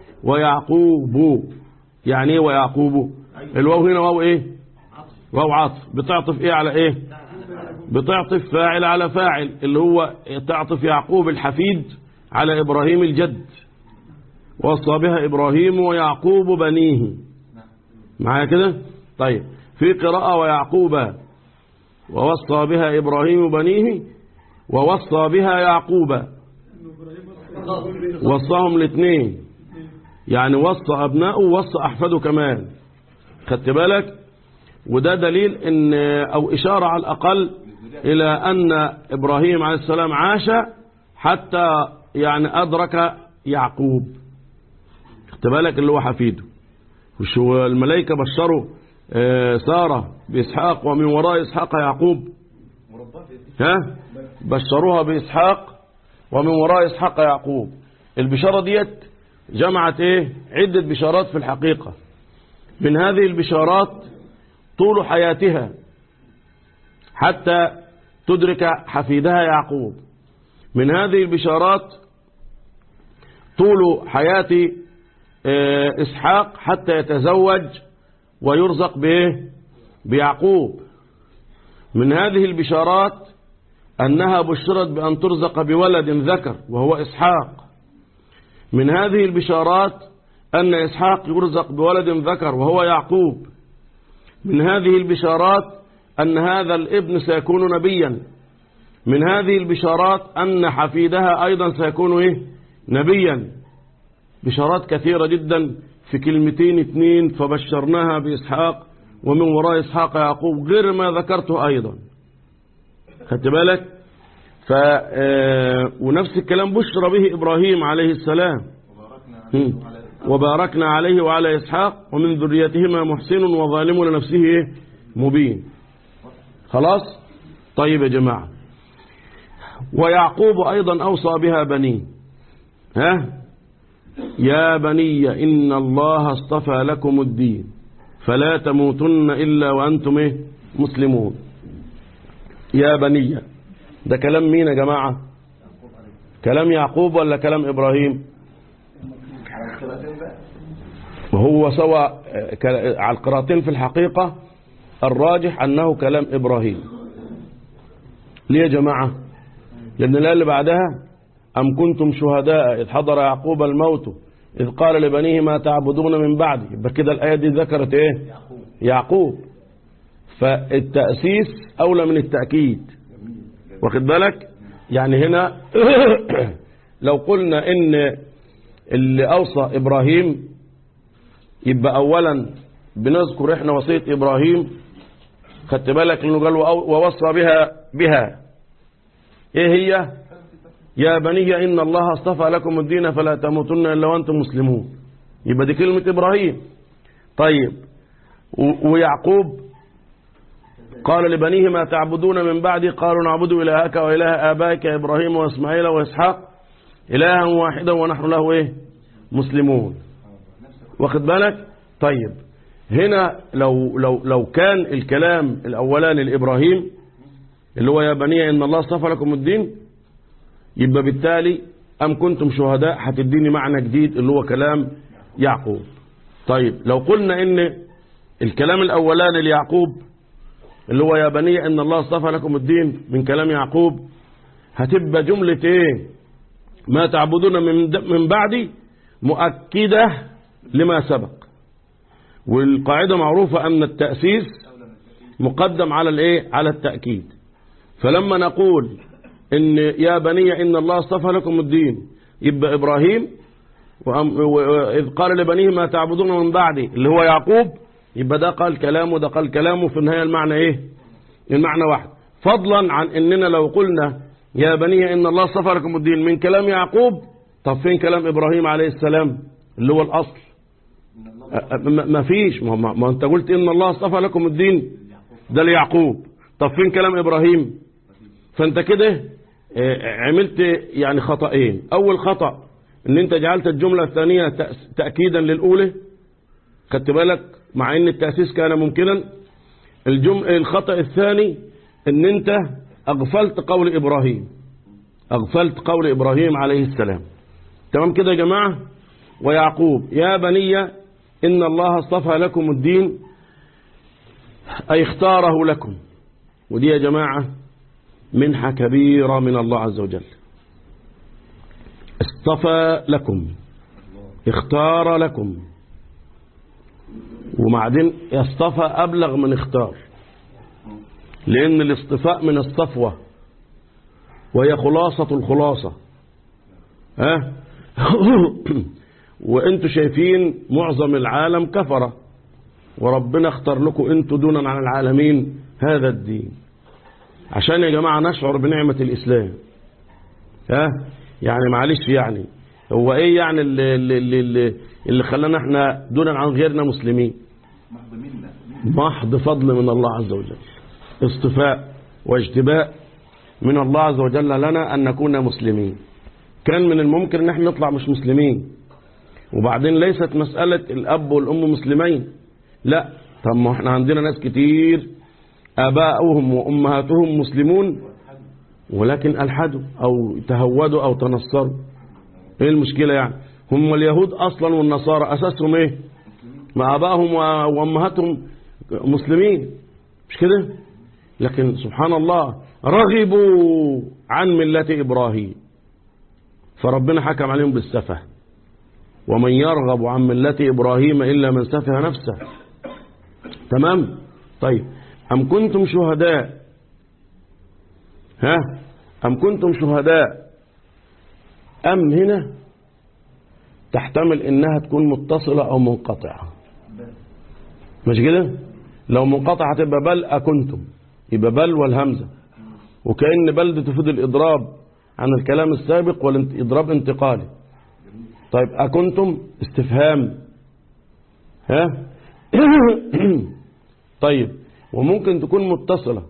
ويعقوب يعني ايه ويعقوب الواو هنا واو ايه واو عطف بتعطف ايه على ايه بتعطف فاعل على فاعل اللي هو تعطف يعقوب الحفيد على إبراهيم الجد وصى بها إبراهيم ويعقوب بنيه معايا كده طيب في قراءة ويعقوب ووصى بها إبراهيم بنيه ووصى بها يعقوب وصاهم الاثنين يعني وصى أبنائه ووصى أحفاده كمان خدت بالك وده دليل ان او اشارة على الاقل الى ان ابراهيم عليه السلام عاش حتى يعني ادرك يعقوب خدت بالك اللي هو حفيده مش هو الملائكة بشروا آه، سارة بإسحاق ومن وراء إسحاق يعقوب ها بشروها بإسحاق ومن وراء إسحاق يعقوب البشارة ديت جمعت ايه عدة بشارات في الحقيقة من هذه البشارات طول حياتها حتى تدرك حفيدها يعقوب من هذه البشارات طول حياة آه، إسحاق حتى يتزوج ويرزق بإيه بيعقوب من هذه البشارات أنها بشرت بأن ترزق بولد ذكر وهو إسحاق من هذه البشارات أن إسحاق يرزق بولد ذكر وهو يعقوب من هذه البشارات أن هذا الابن سيكون نبيا من هذه البشارات أن حفيدها أيضا سيكون إيه؟ نبيا بشارات كثيرة جدا في كلمتين اتنين فبشرناها بإسحاق ومن وراء إسحاق يعقوب غير ما ذكرته أيضا خدت بالك ف آه، ونفس الكلام بشر به إبراهيم عليه السلام هم. وباركنا عليه وعلى إسحاق ومن ذريتهما محسن وظالم لنفسه إيه؟ مبين خلاص طيب يا جماعة ويعقوب أيضا أوصى بها بنيه ها يا بني إن الله اصطفى لكم الدين فلا تموتن إلا وأنتم إيه؟ مسلمون يا بني ده كلام مين يا جماعة كلام يعقوب ولا كلام إبراهيم وهو سوى على القراءتين في الحقيقة الراجح أنه كلام إبراهيم ليه يا جماعة لأن الآية اللي بعدها أم كنتم شهداء إذ حضر يعقوب الموت إذ قال لبنيه ما تعبدون من بعدي يبقى كده الآية دي ذكرت إيه يعقوب فالتأسيس أولى من التأكيد واخد بالك يعني هنا لو قلنا إن اللي أوصى إبراهيم يبقى أولا بنذكر إحنا وصية إبراهيم خدت بالك لأنه قال ووصى بها بها إيه هي يا بني إن الله اصطفى لكم الدين فلا تموتن إلا وأنتم مسلمون يبقى دي كلمة إبراهيم طيب ويعقوب قال لبنيه ما تعبدون من بعدي قالوا نعبد إلهك وإله آبائك إبراهيم وإسماعيل وإسحاق إلها واحدا ونحن له إيه مسلمون واخد بالك طيب هنا لو لو لو كان الكلام الأولاني لإبراهيم اللي هو يا بني إن الله اصطفى لكم الدين يبقى بالتالي أم كنتم شهداء هتديني معنى جديد اللي هو كلام يعقوب طيب لو قلنا إن الكلام الأولاني ليعقوب اللي هو يا بني إن الله اصطفى لكم الدين من كلام يعقوب هتبقى جملة إيه ما تعبدون من من بعدي مؤكدة لما سبق والقاعدة معروفة أن التأسيس مقدم على الإيه على التأكيد فلما نقول إن يا بني إن الله اصطفى لكم الدين يبقى إبراهيم وإذ قال لبنيه ما تعبدون من بعدي اللي هو يعقوب يبقى ده قال كلامه ده قال كلامه في النهاية المعنى إيه المعنى واحد فضلا عن إننا لو قلنا يا بني إن الله اصطفى لكم الدين من كلام يعقوب طب فين كلام إبراهيم عليه السلام اللي هو الأصل ما فيش ما, ما, ما أنت قلت إن الله اصطفى لكم الدين ده ليعقوب طب فين كلام إبراهيم فأنت كده عملت يعني خطأين أول خطأ ان انت جعلت الجملة الثانية تأكيدا للأولى خدت بالك مع ان التأسيس كان ممكنا الجم... الخطأ الثاني ان انت اغفلت قول ابراهيم اغفلت قول ابراهيم عليه السلام تمام كده يا جماعة ويعقوب يا بني ان الله اصطفى لكم الدين اي اختاره لكم ودي يا جماعة منحة كبيرة من الله عز وجل اصطفى لكم اختار لكم وبعدين اصطفى أبلغ من اختار لأن الاصطفاء من الصفوة وهي خلاصة الخلاصة ها وانتوا شايفين معظم العالم كفرة وربنا اختار لكم انتوا دونا عن العالمين هذا الدين عشان يا جماعة نشعر بنعمة الإسلام ها يعني معلش يعني هو ايه يعني اللي, اللي, اللي, اللي خلانا احنا دونا عن غيرنا مسلمين محض منا محض فضل من الله عز وجل اصطفاء واجتباء من الله عز وجل لنا أن نكون مسلمين كان من الممكن ان احنا نطلع مش مسلمين وبعدين ليست مسألة الأب والأم مسلمين لا طب ما احنا عندنا ناس كتير آباؤهم وأمهاتهم مسلمون ولكن ألحدوا أو تهودوا أو تنصروا ايه المشكلة يعني هم اليهود أصلا والنصارى أساسهم ايه ما آبائهم وأمهاتهم مسلمين مش كده لكن سبحان الله رغبوا عن ملة إبراهيم فربنا حكم عليهم بالسفه ومن يرغب عن ملة إبراهيم إلا من سفه نفسه تمام طيب أم كنتم شهداء ها أم كنتم شهداء أم هنا تحتمل إنها تكون متصلة أو منقطعة مش كده لو منقطعة تبقى بل أكنتم يبقى بل والهمزة وكأن بل تفيد الإضراب عن الكلام السابق والإضراب انتقالي طيب أكنتم استفهام ها طيب وممكن تكون متصلة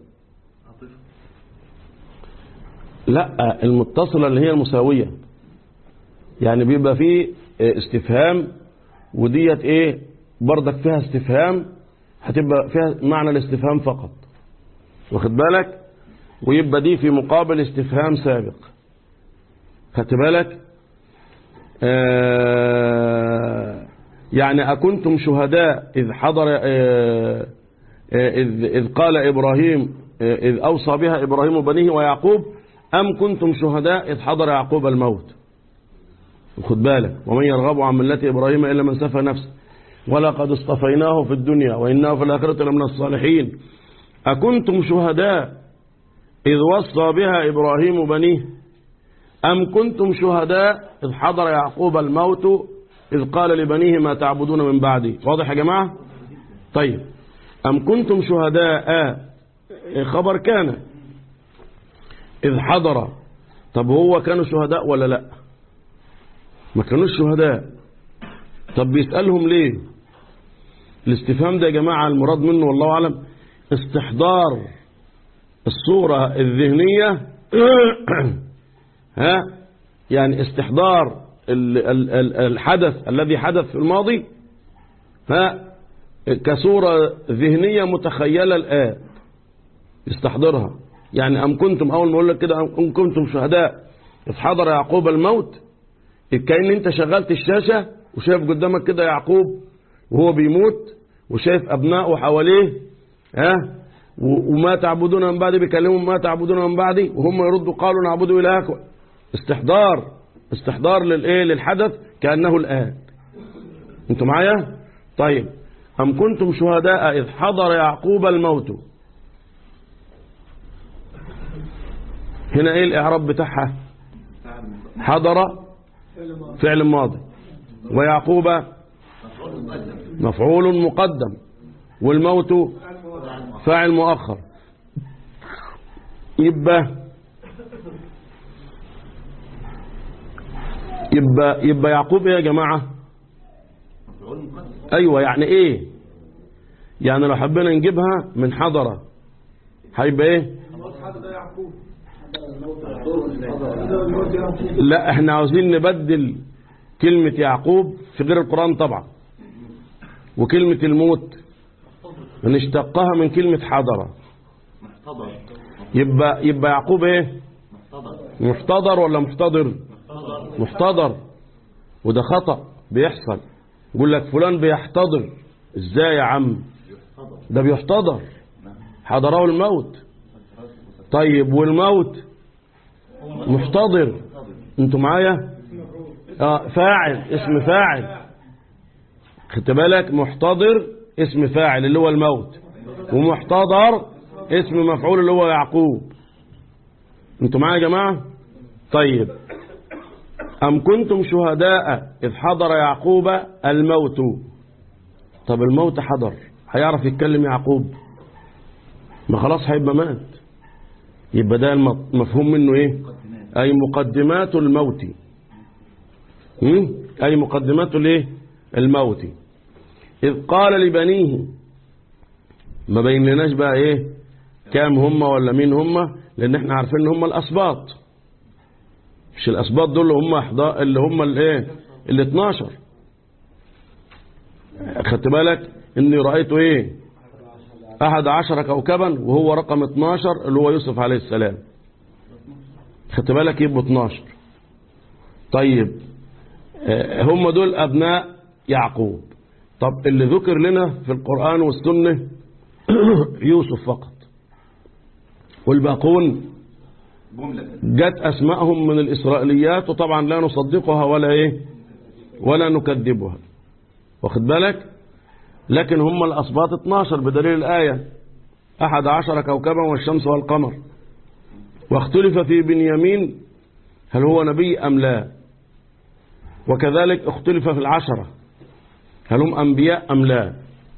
لا المتصلة اللي هي المساوية يعني بيبقى فيه استفهام وديت ايه برضك فيها استفهام هتبقى فيها معنى الاستفهام فقط واخد بالك ويبقى دي في مقابل استفهام سابق خدت بالك آه يعني أكنتم شهداء إذ حضر آه إذ, إذ قال إبراهيم آه إذ أوصى بها إبراهيم بنيه ويعقوب أم كنتم شهداء إذ حضر يعقوب الموت خد بالك ومن يرغب عن ملة إبراهيم إلا من سفى نفسه ولقد اصطفيناه في الدنيا وإنه في الآخرة لمن الصالحين أكنتم شهداء إذ وصى بها إبراهيم بنيه أم كنتم شهداء إذ حضر يعقوب الموت إذ قال لبنيه ما تعبدون من بعدي واضح يا جماعة طيب أم كنتم شهداء خبر كان إذ حضر طب هو كانوا شهداء ولا لا ما كانوش شهداء طب بيسألهم ليه الاستفهام ده يا جماعة المراد منه والله أعلم استحضار الصورة الذهنية ها يعني استحضار الحدث الذي حدث في الماضي ها كصورة ذهنية متخيلة الآن يستحضرها يعني أم كنتم أول ما أقول لك كده أم كنتم شهداء إذ حضر يعقوب الموت كأن أنت شغلت الشاشة وشايف قدامك كده يعقوب وهو بيموت وشايف أبنائه حواليه ها وما تعبدون من بعدي بيكلمهم ما تعبدون من بعدي وهم يردوا قالوا نعبد إلهكم استحضار استحضار للايه للحدث كأنه الآن انتوا معايا طيب أم كنتم شهداء إذ حضر يعقوب الموت هنا ايه الإعراب بتاعها حضر فعل ماضي ويعقوب مفعول مقدم والموت فاعل مؤخر يبقى يبقى يبقى يعقوب ايه يا جماعة ايوه يعني ايه يعني لو حبينا نجيبها من حضرة هيبقى ايه لا احنا عاوزين نبدل كلمة يعقوب في غير القرآن طبعا وكلمة الموت نشتقها من كلمة حضرة يبقى يبقى يعقوب ايه محتضر ولا محتضر محتضر وده خطأ بيحصل يقول لك فلان بيحتضر ازاي يا عم ده بيحتضر حضره الموت طيب والموت محتضر انتوا معايا اه فاعل اسم فاعل خدت بالك محتضر اسم فاعل اللي هو الموت ومحتضر اسم مفعول اللي هو يعقوب انتوا معايا يا جماعة طيب أم كنتم شهداء إذ حضر يعقوب الموت طب الموت حضر هيعرف يتكلم يعقوب ما خلاص هيبقى مات يبقى ده الم- مفهوم منه ايه مقدمات أي مقدمات الموت هم؟ أي مقدمات الايه الموت إذ قال لبنيه ما بين لناش بقى ايه كام هم ولا مين هم لأن احنا عارفين ان هم الأسباط مش الأسباط دول اللي هم أحضاء اللي هم الايه ال 12 خدت بالك اني رأيت ايه أحد عشر كوكبا وهو رقم 12 اللي هو يوسف عليه السلام خدت بالك يبقوا 12 طيب آه، هم دول أبناء يعقوب طب اللي ذكر لنا في القرآن والسنة يوسف فقط والباقون جملة جت أسمائهم من الإسرائيليات وطبعا لا نصدقها ولا إيه ولا نكذبها واخد بالك لكن هم الأصباط 12 بدليل الآية أحد عشر كوكبا والشمس والقمر واختلف في بنيامين هل هو نبي أم لا وكذلك اختلف في العشرة هل هم أنبياء أم لا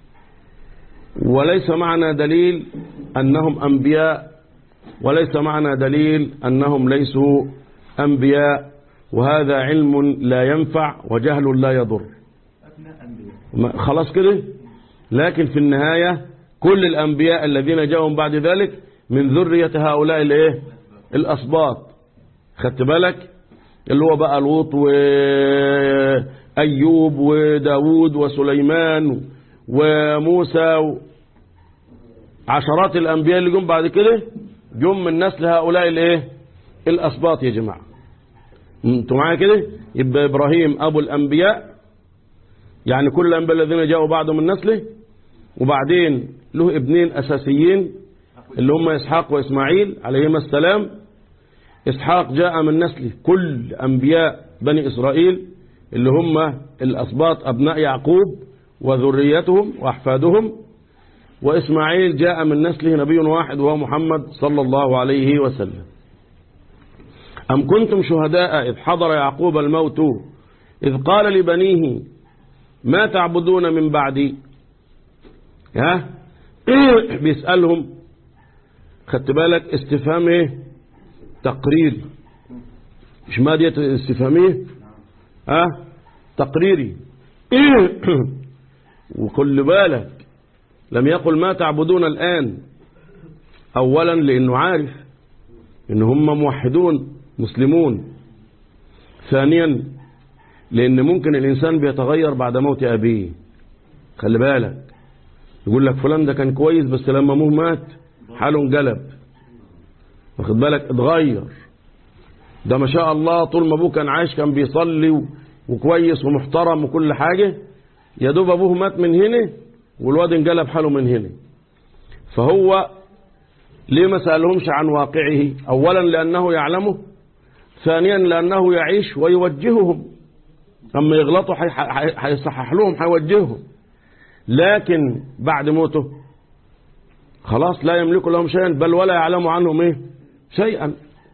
وليس معنا دليل أنهم أنبياء وليس معنا دليل أنهم ليسوا أنبياء وهذا علم لا ينفع وجهل لا يضر أبناء أنبياء ما- خلاص كده لكن في النهاية كل الأنبياء الذين جاءوا بعد ذلك من ذرية هؤلاء الايه الأسباط خدت بالك اللي هو بقى لوط وأيوب وداود وسليمان وموسى و... عشرات الأنبياء اللي جم بعد كده جم من نسل هؤلاء الايه الأسباط يا جماعة انتوا معايا كده يبقى إبراهيم أبو الأنبياء يعني كل الأنبياء الذين جاءوا بعده من نسله وبعدين له ابنين أساسيين اللي هم إسحاق وإسماعيل عليهما السلام إسحاق جاء من نسله كل أنبياء بني إسرائيل اللي هم الأسباط أبناء يعقوب وذريتهم وأحفادهم وإسماعيل جاء من نسله نبي واحد وهو محمد صلى الله عليه وسلم أم كنتم شهداء إذ حضر يعقوب الموت إذ قال لبنيه ما تعبدون من بعدي ها بيسألهم خدت بالك استفهام ايه تقريري مش ما ديت استفهاميه ها تقريري وخلي بالك لم يقل ما تعبدون الآن أولا لأنه عارف إن هم موحدون مسلمون ثانيا لأن ممكن الإنسان بيتغير بعد موت أبيه خلي بالك يقول لك فلان ده كان كويس بس لما أبوه مات حاله انقلب واخد بالك اتغير ده ما شاء الله طول ما أبوه كان عايش كان بيصلي و- وكويس ومحترم وكل حاجة يا دوب أبوه مات من هنا والواد انقلب حاله من هنا فهو ليه ما سألهمش عن واقعه أولا لأنه يعلمه ثانيا لأنه يعيش ويوجههم لما يغلطوا حي- حي- هيصحح لهم هيوجههم لكن بعد موته خلاص لا يملك لهم شيئا بل ولا يعلم عنهم ايه شيئا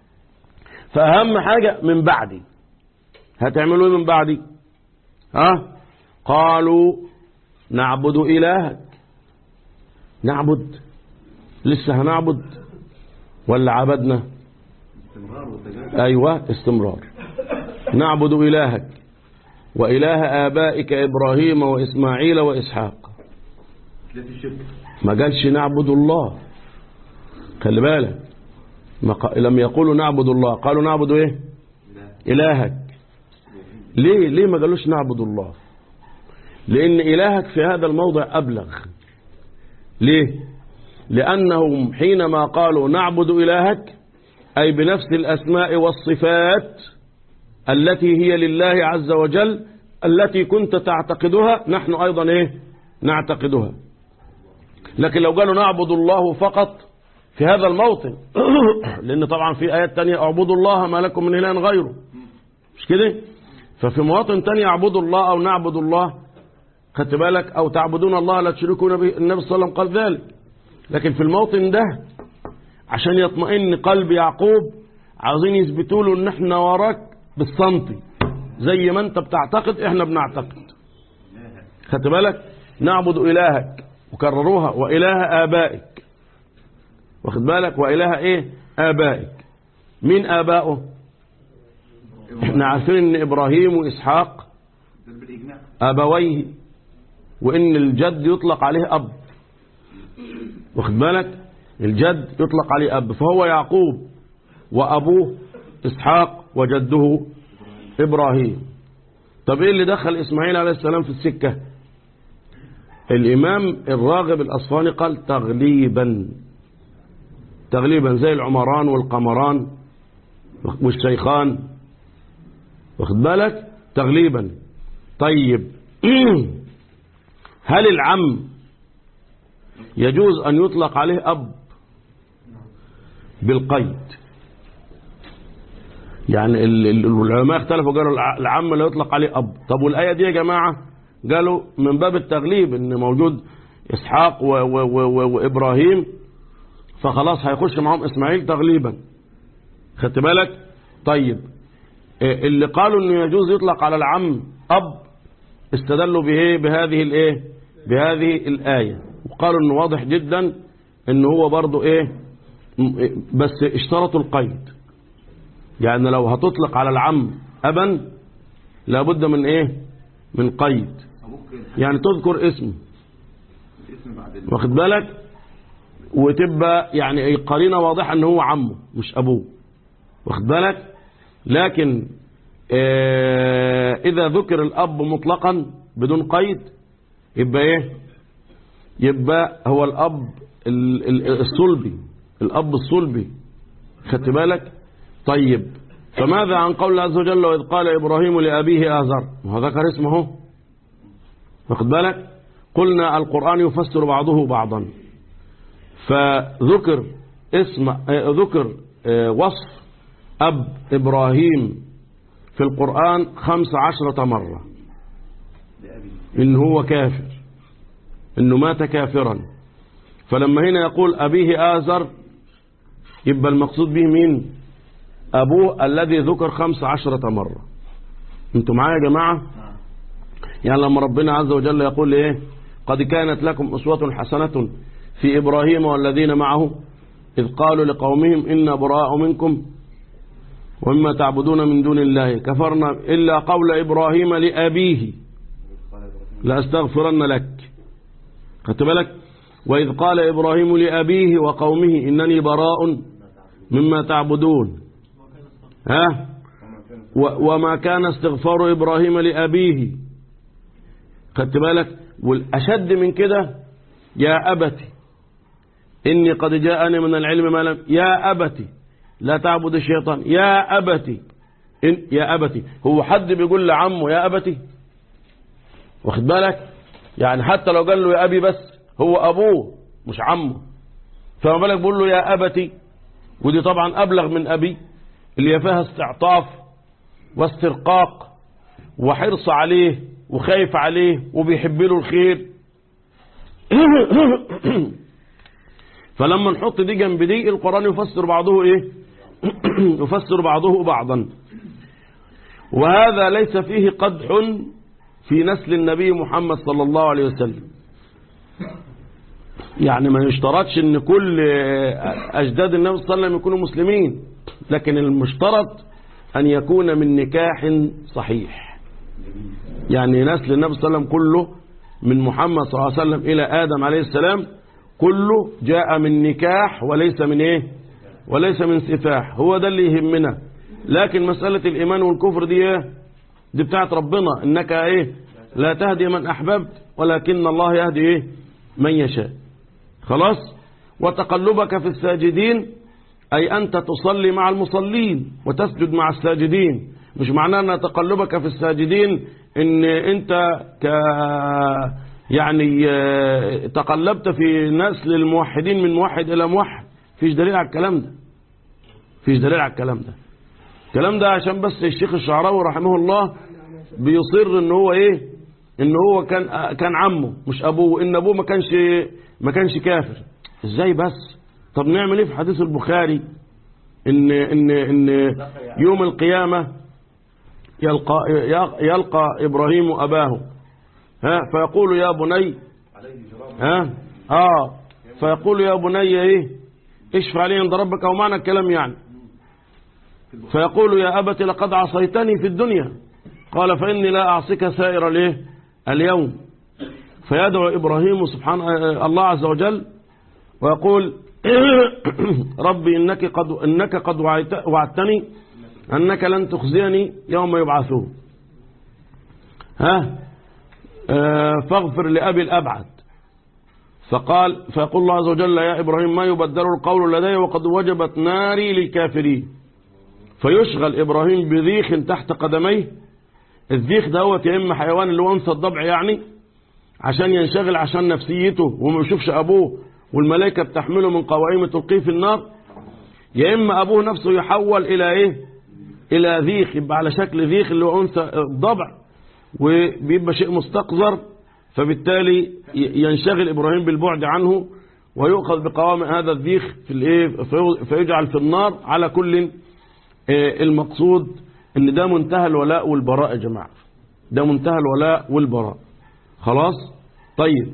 فأهم حاجة من بعدي هتعملوا ايه من بعدي ها قالوا نعبد إلهك نعبد لسه هنعبد ولا عبدنا استمرار وتجارب أيوة استمرار نعبد إلهك وإله آبائك إبراهيم وإسماعيل وإسحاق لا في الشرك ما قالش نعبد الله خلي بالك ما ق... لم يقولوا نعبد الله قالوا نعبد ايه لا إلهك ليه ليه ما قالوش نعبد الله لأن إلهك في هذا الموضع أبلغ ليه لأنهم حينما قالوا نعبد إلهك أي بنفس الأسماء والصفات التي هي لله عز وجل التي كنت تعتقدها نحن أيضا إيه نعتقدها لكن لو قالوا نعبد الله فقط في هذا الموطن لأن طبعا في آيات تانية اعبدوا الله ما لكم من إله غيره مش كده ففي مواطن تانية اعبدوا الله أو نعبد الله خدت بالك أو تعبدون الله لا تشركون به النبي صلى الله عليه وسلم قال ذلك لكن في الموطن ده عشان يطمئن قلب يعقوب عاوزين يثبتوا له ان احنا وراك بالسنتي زي ما انت بتعتقد احنا بنعتقد خدت بالك نعبد إلهك وكرروها وإله آبائك واخد بالك وإله ايه آبائك مين آبائه احنا عارفين ان إبراهيم وإسحاق ده بالإجماع أبويه وإن الجد يطلق عليه أب واخد بالك الجد يطلق عليه أب فهو يعقوب وأبوه إسحاق وجده إبراهيم طب إيه اللي دخل إسماعيل عليه السلام في السكة الإمام الراغب الأصفاني قال تغليبا تغليبا زي العمران والقمران والشيخان واخد بالك تغليبا طيب هل العم يجوز أن يطلق عليه أب بالقيد يعني ال- ال- العلماء اختلفوا قالوا الع- العم لا يطلق عليه أب طب والآية دي يا جماعة قالوا من باب التغليب ان موجود إسحاق و و و و وإبراهيم فخلاص هيخش معهم إسماعيل تغليبا خدت بالك طيب إيه اللي قالوا انه يجوز يطلق على العم أب استدلوا بايه بهذه الايه بهذه الآية وقالوا انه واضح جدا ان هو برضو ايه م- إيه، بس اشترطوا القيد يعني لو هتطلق على العم أبا لابد من ايه من قيد أبوك يعني تذكر اسمه الاسم بعد ال- واخد بالك وتبقى يعني إيه قرينة واضحة ان هو عمه مش ابوه واخد بالك لكن آه، اذا ذكر الاب مطلقا بدون قيد يبقى ايه يبقى هو الاب ال- ال- الصلبي الاب الصلبي خدت بالك طيب فماذا عن قول الله عز وجل واذ قال ابراهيم لابيه ازر وهو ذكر اسمه واخد بالك قلنا القرآن يفسر بعضه بعضا فذكر اسم آه، ذكر آه، وصف أب إبراهيم في القرآن خمس عشرة مرة لأبي إن هو كافر إنه مات كافرا فلما هنا يقول أبيه آزر يبقى المقصود به مين أبوه الذي ذكر خمس عشرة مرة انتوا معايا يا جماعة نعم يعني لما ربنا عز وجل يقول ايه قد كانت لكم أسوة حسنة في إبراهيم والذين معه إذ قالوا لقومهم إنا براء منكم ومما تعبدون من دون الله كفرنا إلا قول إبراهيم لأبيه قال إبراهيم لأستغفرن لك خدت بالك وإذ قال إبراهيم لأبيه وقومه إنني براء مما تعبدون ها وما كان و- وما كان استغفار إبراهيم لأبيه خدت بالك والأشد من كده يا أبتي إني قد جاءني من العلم ما لم يا أبتي لا تعبد الشيطان يا أبتي إن يا أبتي هو حد بيقول لعمه يا أبتي واخد بالك يعني حتى لو قال له يا أبي بس هو أبوه مش عمه فما بالك بيقول له يا أبتي ودي طبعا أبلغ من أبي اللي فيها استعطاف واسترقاق وحرص عليه وخايف عليه وبيحب له الخير فلما نحط دي جنب دي القرآن يفسر بعضه ايه يفسر بعضه بعضا وهذا ليس فيه قدح في نسل النبي محمد صلى الله عليه وسلم يعني ما يشترطش ان كل اجداد النبي صلى الله عليه وسلم يكونوا مسلمين لكن المشترط ان يكون من نكاح صحيح يعني نسل النبي صلى الله عليه وسلم كله من محمد صلى الله عليه وسلم الى ادم عليه السلام كله جاء من نكاح وليس من ايه وليس من سفاح هو ده اللي يهمنا لكن مسألة الإيمان والكفر دي ايه دي بتاعت ربنا إنك ايه لا تهدي من أحببت ولكن الله يهدي ايه من يشاء خلاص وتقلبك في الساجدين أي أنت تصلي مع المصلين وتسجد مع الساجدين مش معناه أن تقلبك في الساجدين إن أنت ك يعني آه، تقلبت في نسل الموحدين من موحد إلى موحد فيش دليل على الكلام ده فيش دليل على الكلام ده الكلام ده عشان بس الشيخ الشعراوي رحمه الله بيصر ان هو ايه ان هو كان كان عمه مش ابوه ان ابوه ما كانش ما كانش كافر ازاي بس طب نعمل ايه في حديث البخاري ان ان ان يوم القيامه يلقى, يلقى إبراهيم أباه ها فيقول يا بني ها آه فيقول يا بني إيه اشفع لي عند ربك أو معنى الكلام يعني فيقول يا أبت لقد عصيتني في الدنيا قال فإني لا أعصيك سائر الايه اليوم فيدعو إبراهيم سبحان الله عز وجل ويقول ربي إنك قد, إنك قد وعدت- وعدتني أنك لن تخزيني يوم يبعثون ها آه، فاغفر لأبي الأبعد فقال فيقول الله عز وجل يا إبراهيم ما يبدل القول لدي وقد وجبت ناري للكافرين فيشغل إبراهيم بذيخ تحت قدميه الذيخ دوت يا إما حيوان اللي هو أنثى الضبع يعني عشان ينشغل عشان نفسيته وما يشوفش أبوه والملائكة بتحمله من قوائم تلقيه في النار يا إما أبوه نفسه يحول إلى إيه إلى ذيخ يبقى على شكل ذيخ اللي هو أنثى الضبع وبيبقى شيء مستقذر فبالتالي ي- ينشغل إبراهيم بالبعد عنه ويؤخذ بقوام هذا الذيخ في الإيه في- فيجعل في النار على كل آه، المقصود ان ده منتهى الولاء والبراء يا جماعة ده منتهى الولاء والبراء خلاص طيب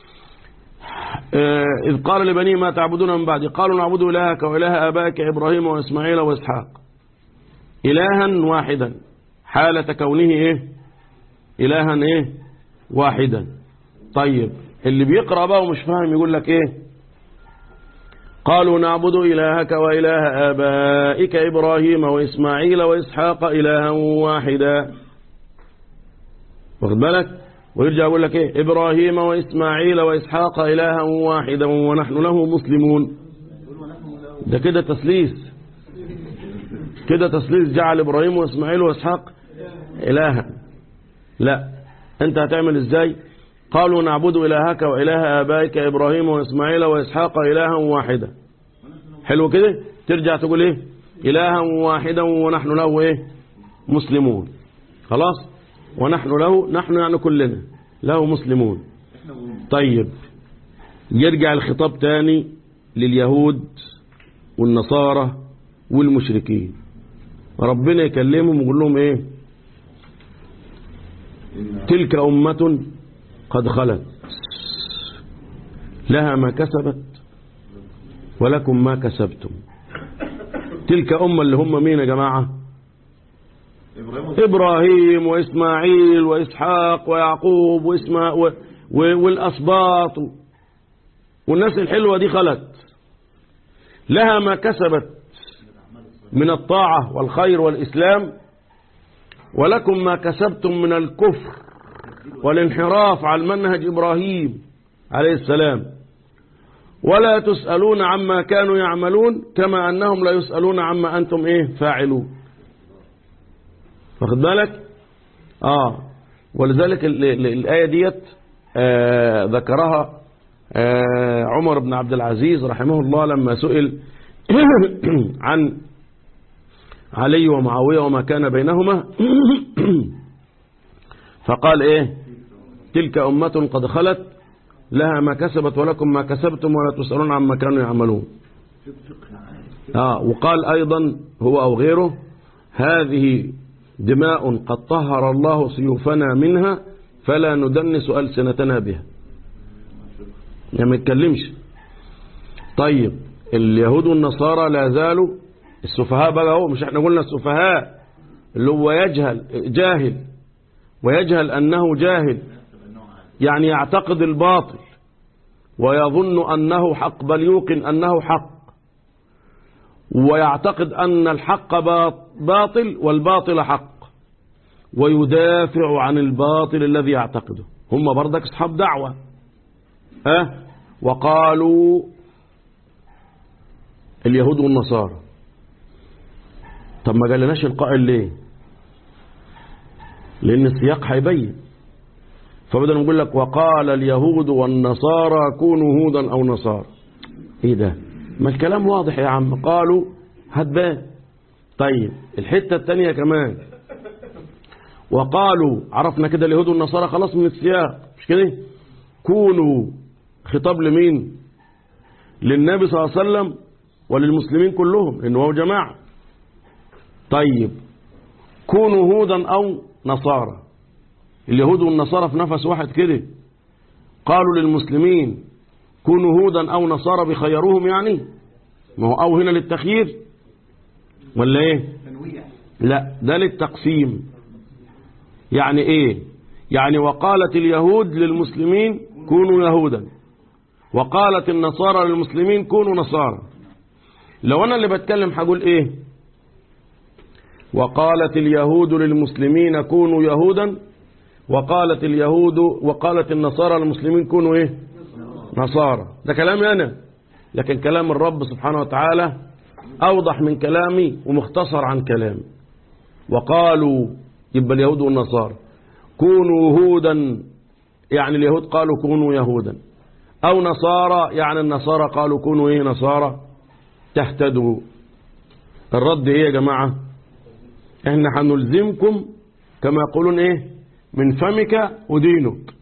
آه، إذ قال لبنيه ما تعبدون من بعدي قالوا نعبد إلهك وإله آبائك إبراهيم وإسماعيل وإسحاق إلها واحدا حالة كونه إيه إلها إيه واحدا طيب اللي بيقرأ بقى ومش فاهم يقول لك إيه قالوا نعبد إلهك وإله آبائك إبراهيم وإسماعيل وإسحاق إلها واحدا واخد بالك ويرجع يقول لك إيه إبراهيم وإسماعيل وإسحاق إلها واحدا ونحن له مسلمون ده كده تسليس كده تسليس جعل إبراهيم وإسماعيل وإسحاق إلها لا أنت هتعمل إزاي قالوا نعبد إلهك وإله آبائك إبراهيم وإسماعيل وإسحاق إلها واحدا حلو كده ترجع تقول إيه إلها واحدا ونحن له إيه مسلمون خلاص ونحن له نحن يعني كلنا له مسلمون طيب يرجع الخطاب تاني لليهود والنصارى والمشركين ربنا يكلمهم ويقول لهم ايه تلك أمة قد خلت لها ما كسبت ولكم ما كسبتم تلك أمة اللي هم مين يا جماعة إبراهيم وإسماعيل وإسحاق ويعقوب وإسماء و... و... والأسباط والناس الحلوة دي خلت لها ما كسبت من الطاعة والخير والإسلام ولكم ما كسبتم من الكفر والانحراف عن منهج إبراهيم عليه السلام ولا تسألون عما كانوا يعملون كما أنهم لا يسألون عما أنتم إيه فاعلون واخد بالك آه ولذلك ال- ال- الآية ديت آه ذكرها آه عمر بن عبد العزيز رحمه الله لما سئل عن علي ومعاوية وما كان بينهما فقال ايه تلك أمة قد خلت لها ما كسبت ولكم ما كسبتم ولا تسألون عما كانوا يعملون آه وقال أيضا هو أو غيره هذه دماء قد طهر الله سيوفنا منها فلا ندنس ألسنتنا بها يعني ما يتكلمش طيب اليهود والنصارى لا زالوا السفهاء بقى هو مش احنا قلنا السفهاء اللي هو يجهل جاهل ويجهل أنه جاهل يعني يعتقد الباطل ويظن أنه حق بل يوقن أنه حق ويعتقد أن الحق باطل والباطل حق ويدافع عن الباطل الذي يعتقده هم بردك اصحاب دعوة أه وقالوا اليهود والنصارى طب ما قالناش القائل ليه لأن السياق هيبين فبدل نقول لك وقال اليهود والنصارى كونوا هودا أو نصارى ايه ده ما الكلام واضح يا عم قالوا هتبان طيب الحتة التانية كمان وقالوا عرفنا كده اليهود والنصارى خلاص من السياق مش كده كونوا خطاب لمين للنبي صلى الله عليه وسلم وللمسلمين كلهم لأنه هو جماعة طيب كونوا هودا أو نصارى اليهود والنصارى في نفس واحد كده قالوا للمسلمين كونوا هودا أو نصارى بخيروهم يعني ما هو أو هنا للتخيير ولا ايه تنويع لا ده للتقسيم يعني ايه يعني وقالت اليهود للمسلمين كونوا يهودا وقالت النصارى للمسلمين كونوا نصارى لو انا اللي بتكلم هقول ايه وقالت اليهود للمسلمين كونوا يهودا وقالت اليهود وقالت النصارى للمسلمين كونوا ايه نصارى ده كلامي انا لكن كلام الرب سبحانه وتعالى اوضح من كلامي ومختصر عن كلامي وقالوا يبقى اليهود والنصارى كونوا هودا يعني اليهود قالوا كونوا يهودا أو نصارى يعني النصارى قالوا كونوا إيه نصارى تهتدوا الرد إيه يا جماعة إحنا هنلزمكم كما يقولون إيه من فمك ودينك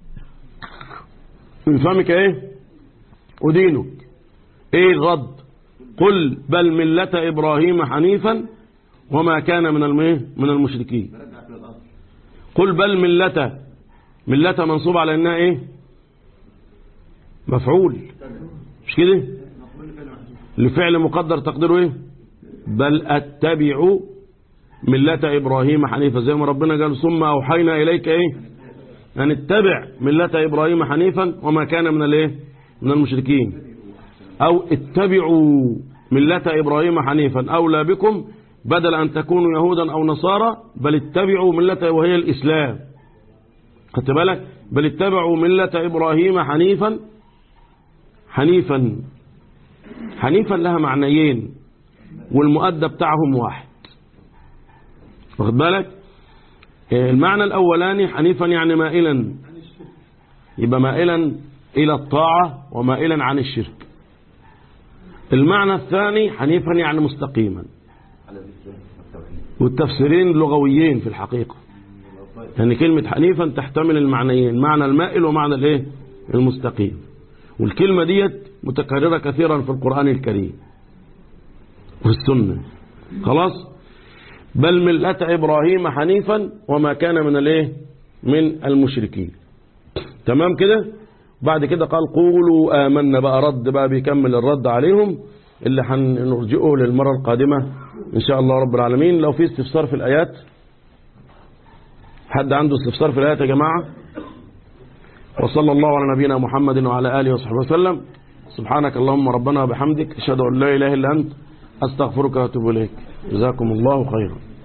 من فمك إيه ودينك إيه الرد قل بل ملة إبراهيم حنيفا وما كان من الم- من المشركين برجع في الأصل قل بل ملة ملة منصوب على انها ايه مفعول مش كده نقول فعلا لفعل مقدر تقديره ايه بل اتبع ملة ابراهيم حنيفا زي ما ربنا قال ثم اوحينا اليك ايه ان اتبع ملة ابراهيم حنيفا وما كان من الايه من المشركين او اتبعوا ملة ابراهيم حنيفا اولى بكم بدل ان تكونوا يهودا او نصارى بل اتبعوا ملة وهي الاسلام خدت بالك بل اتبعوا ملة ابراهيم حنيفا حنيفا حنيفا لها معنيين والمؤدى بتاعهم واحد واخد بالك آه، المعنى الأولاني حنيفا يعني مائلا يبقى مائلا إلى الطاعة ومائلا عن الشرك المعنى الثاني حنيفا يعني مستقيما على الإسلام والتوحيد والتفسيرين لغويين في الحقيقة يعني كلمة حنيفا تحتمل المعنيين معنى المائل ومعنى الايه المستقيم والكلمة ديت متكررة كثيرا في القرآن الكريم والسنة خلاص بل ملة إبراهيم حنيفا وما كان من الايه من المشركين تمام كده بعد كده قال قولوا آمنا بقى رد بقى بيكمل الرد عليهم اللي هنرجئه للمرة القادمة إن شاء الله رب العالمين لو في استفسار في الآيات حد عنده استفسار في الآيات يا جماعة وصلى الله على نبينا محمد وعلى آله وصحبه وسلم سبحانك اللهم ربنا وبحمدك أشهد أن لا إله إلا أنت أستغفرك وأتوب إليك جزاكم الله خيرا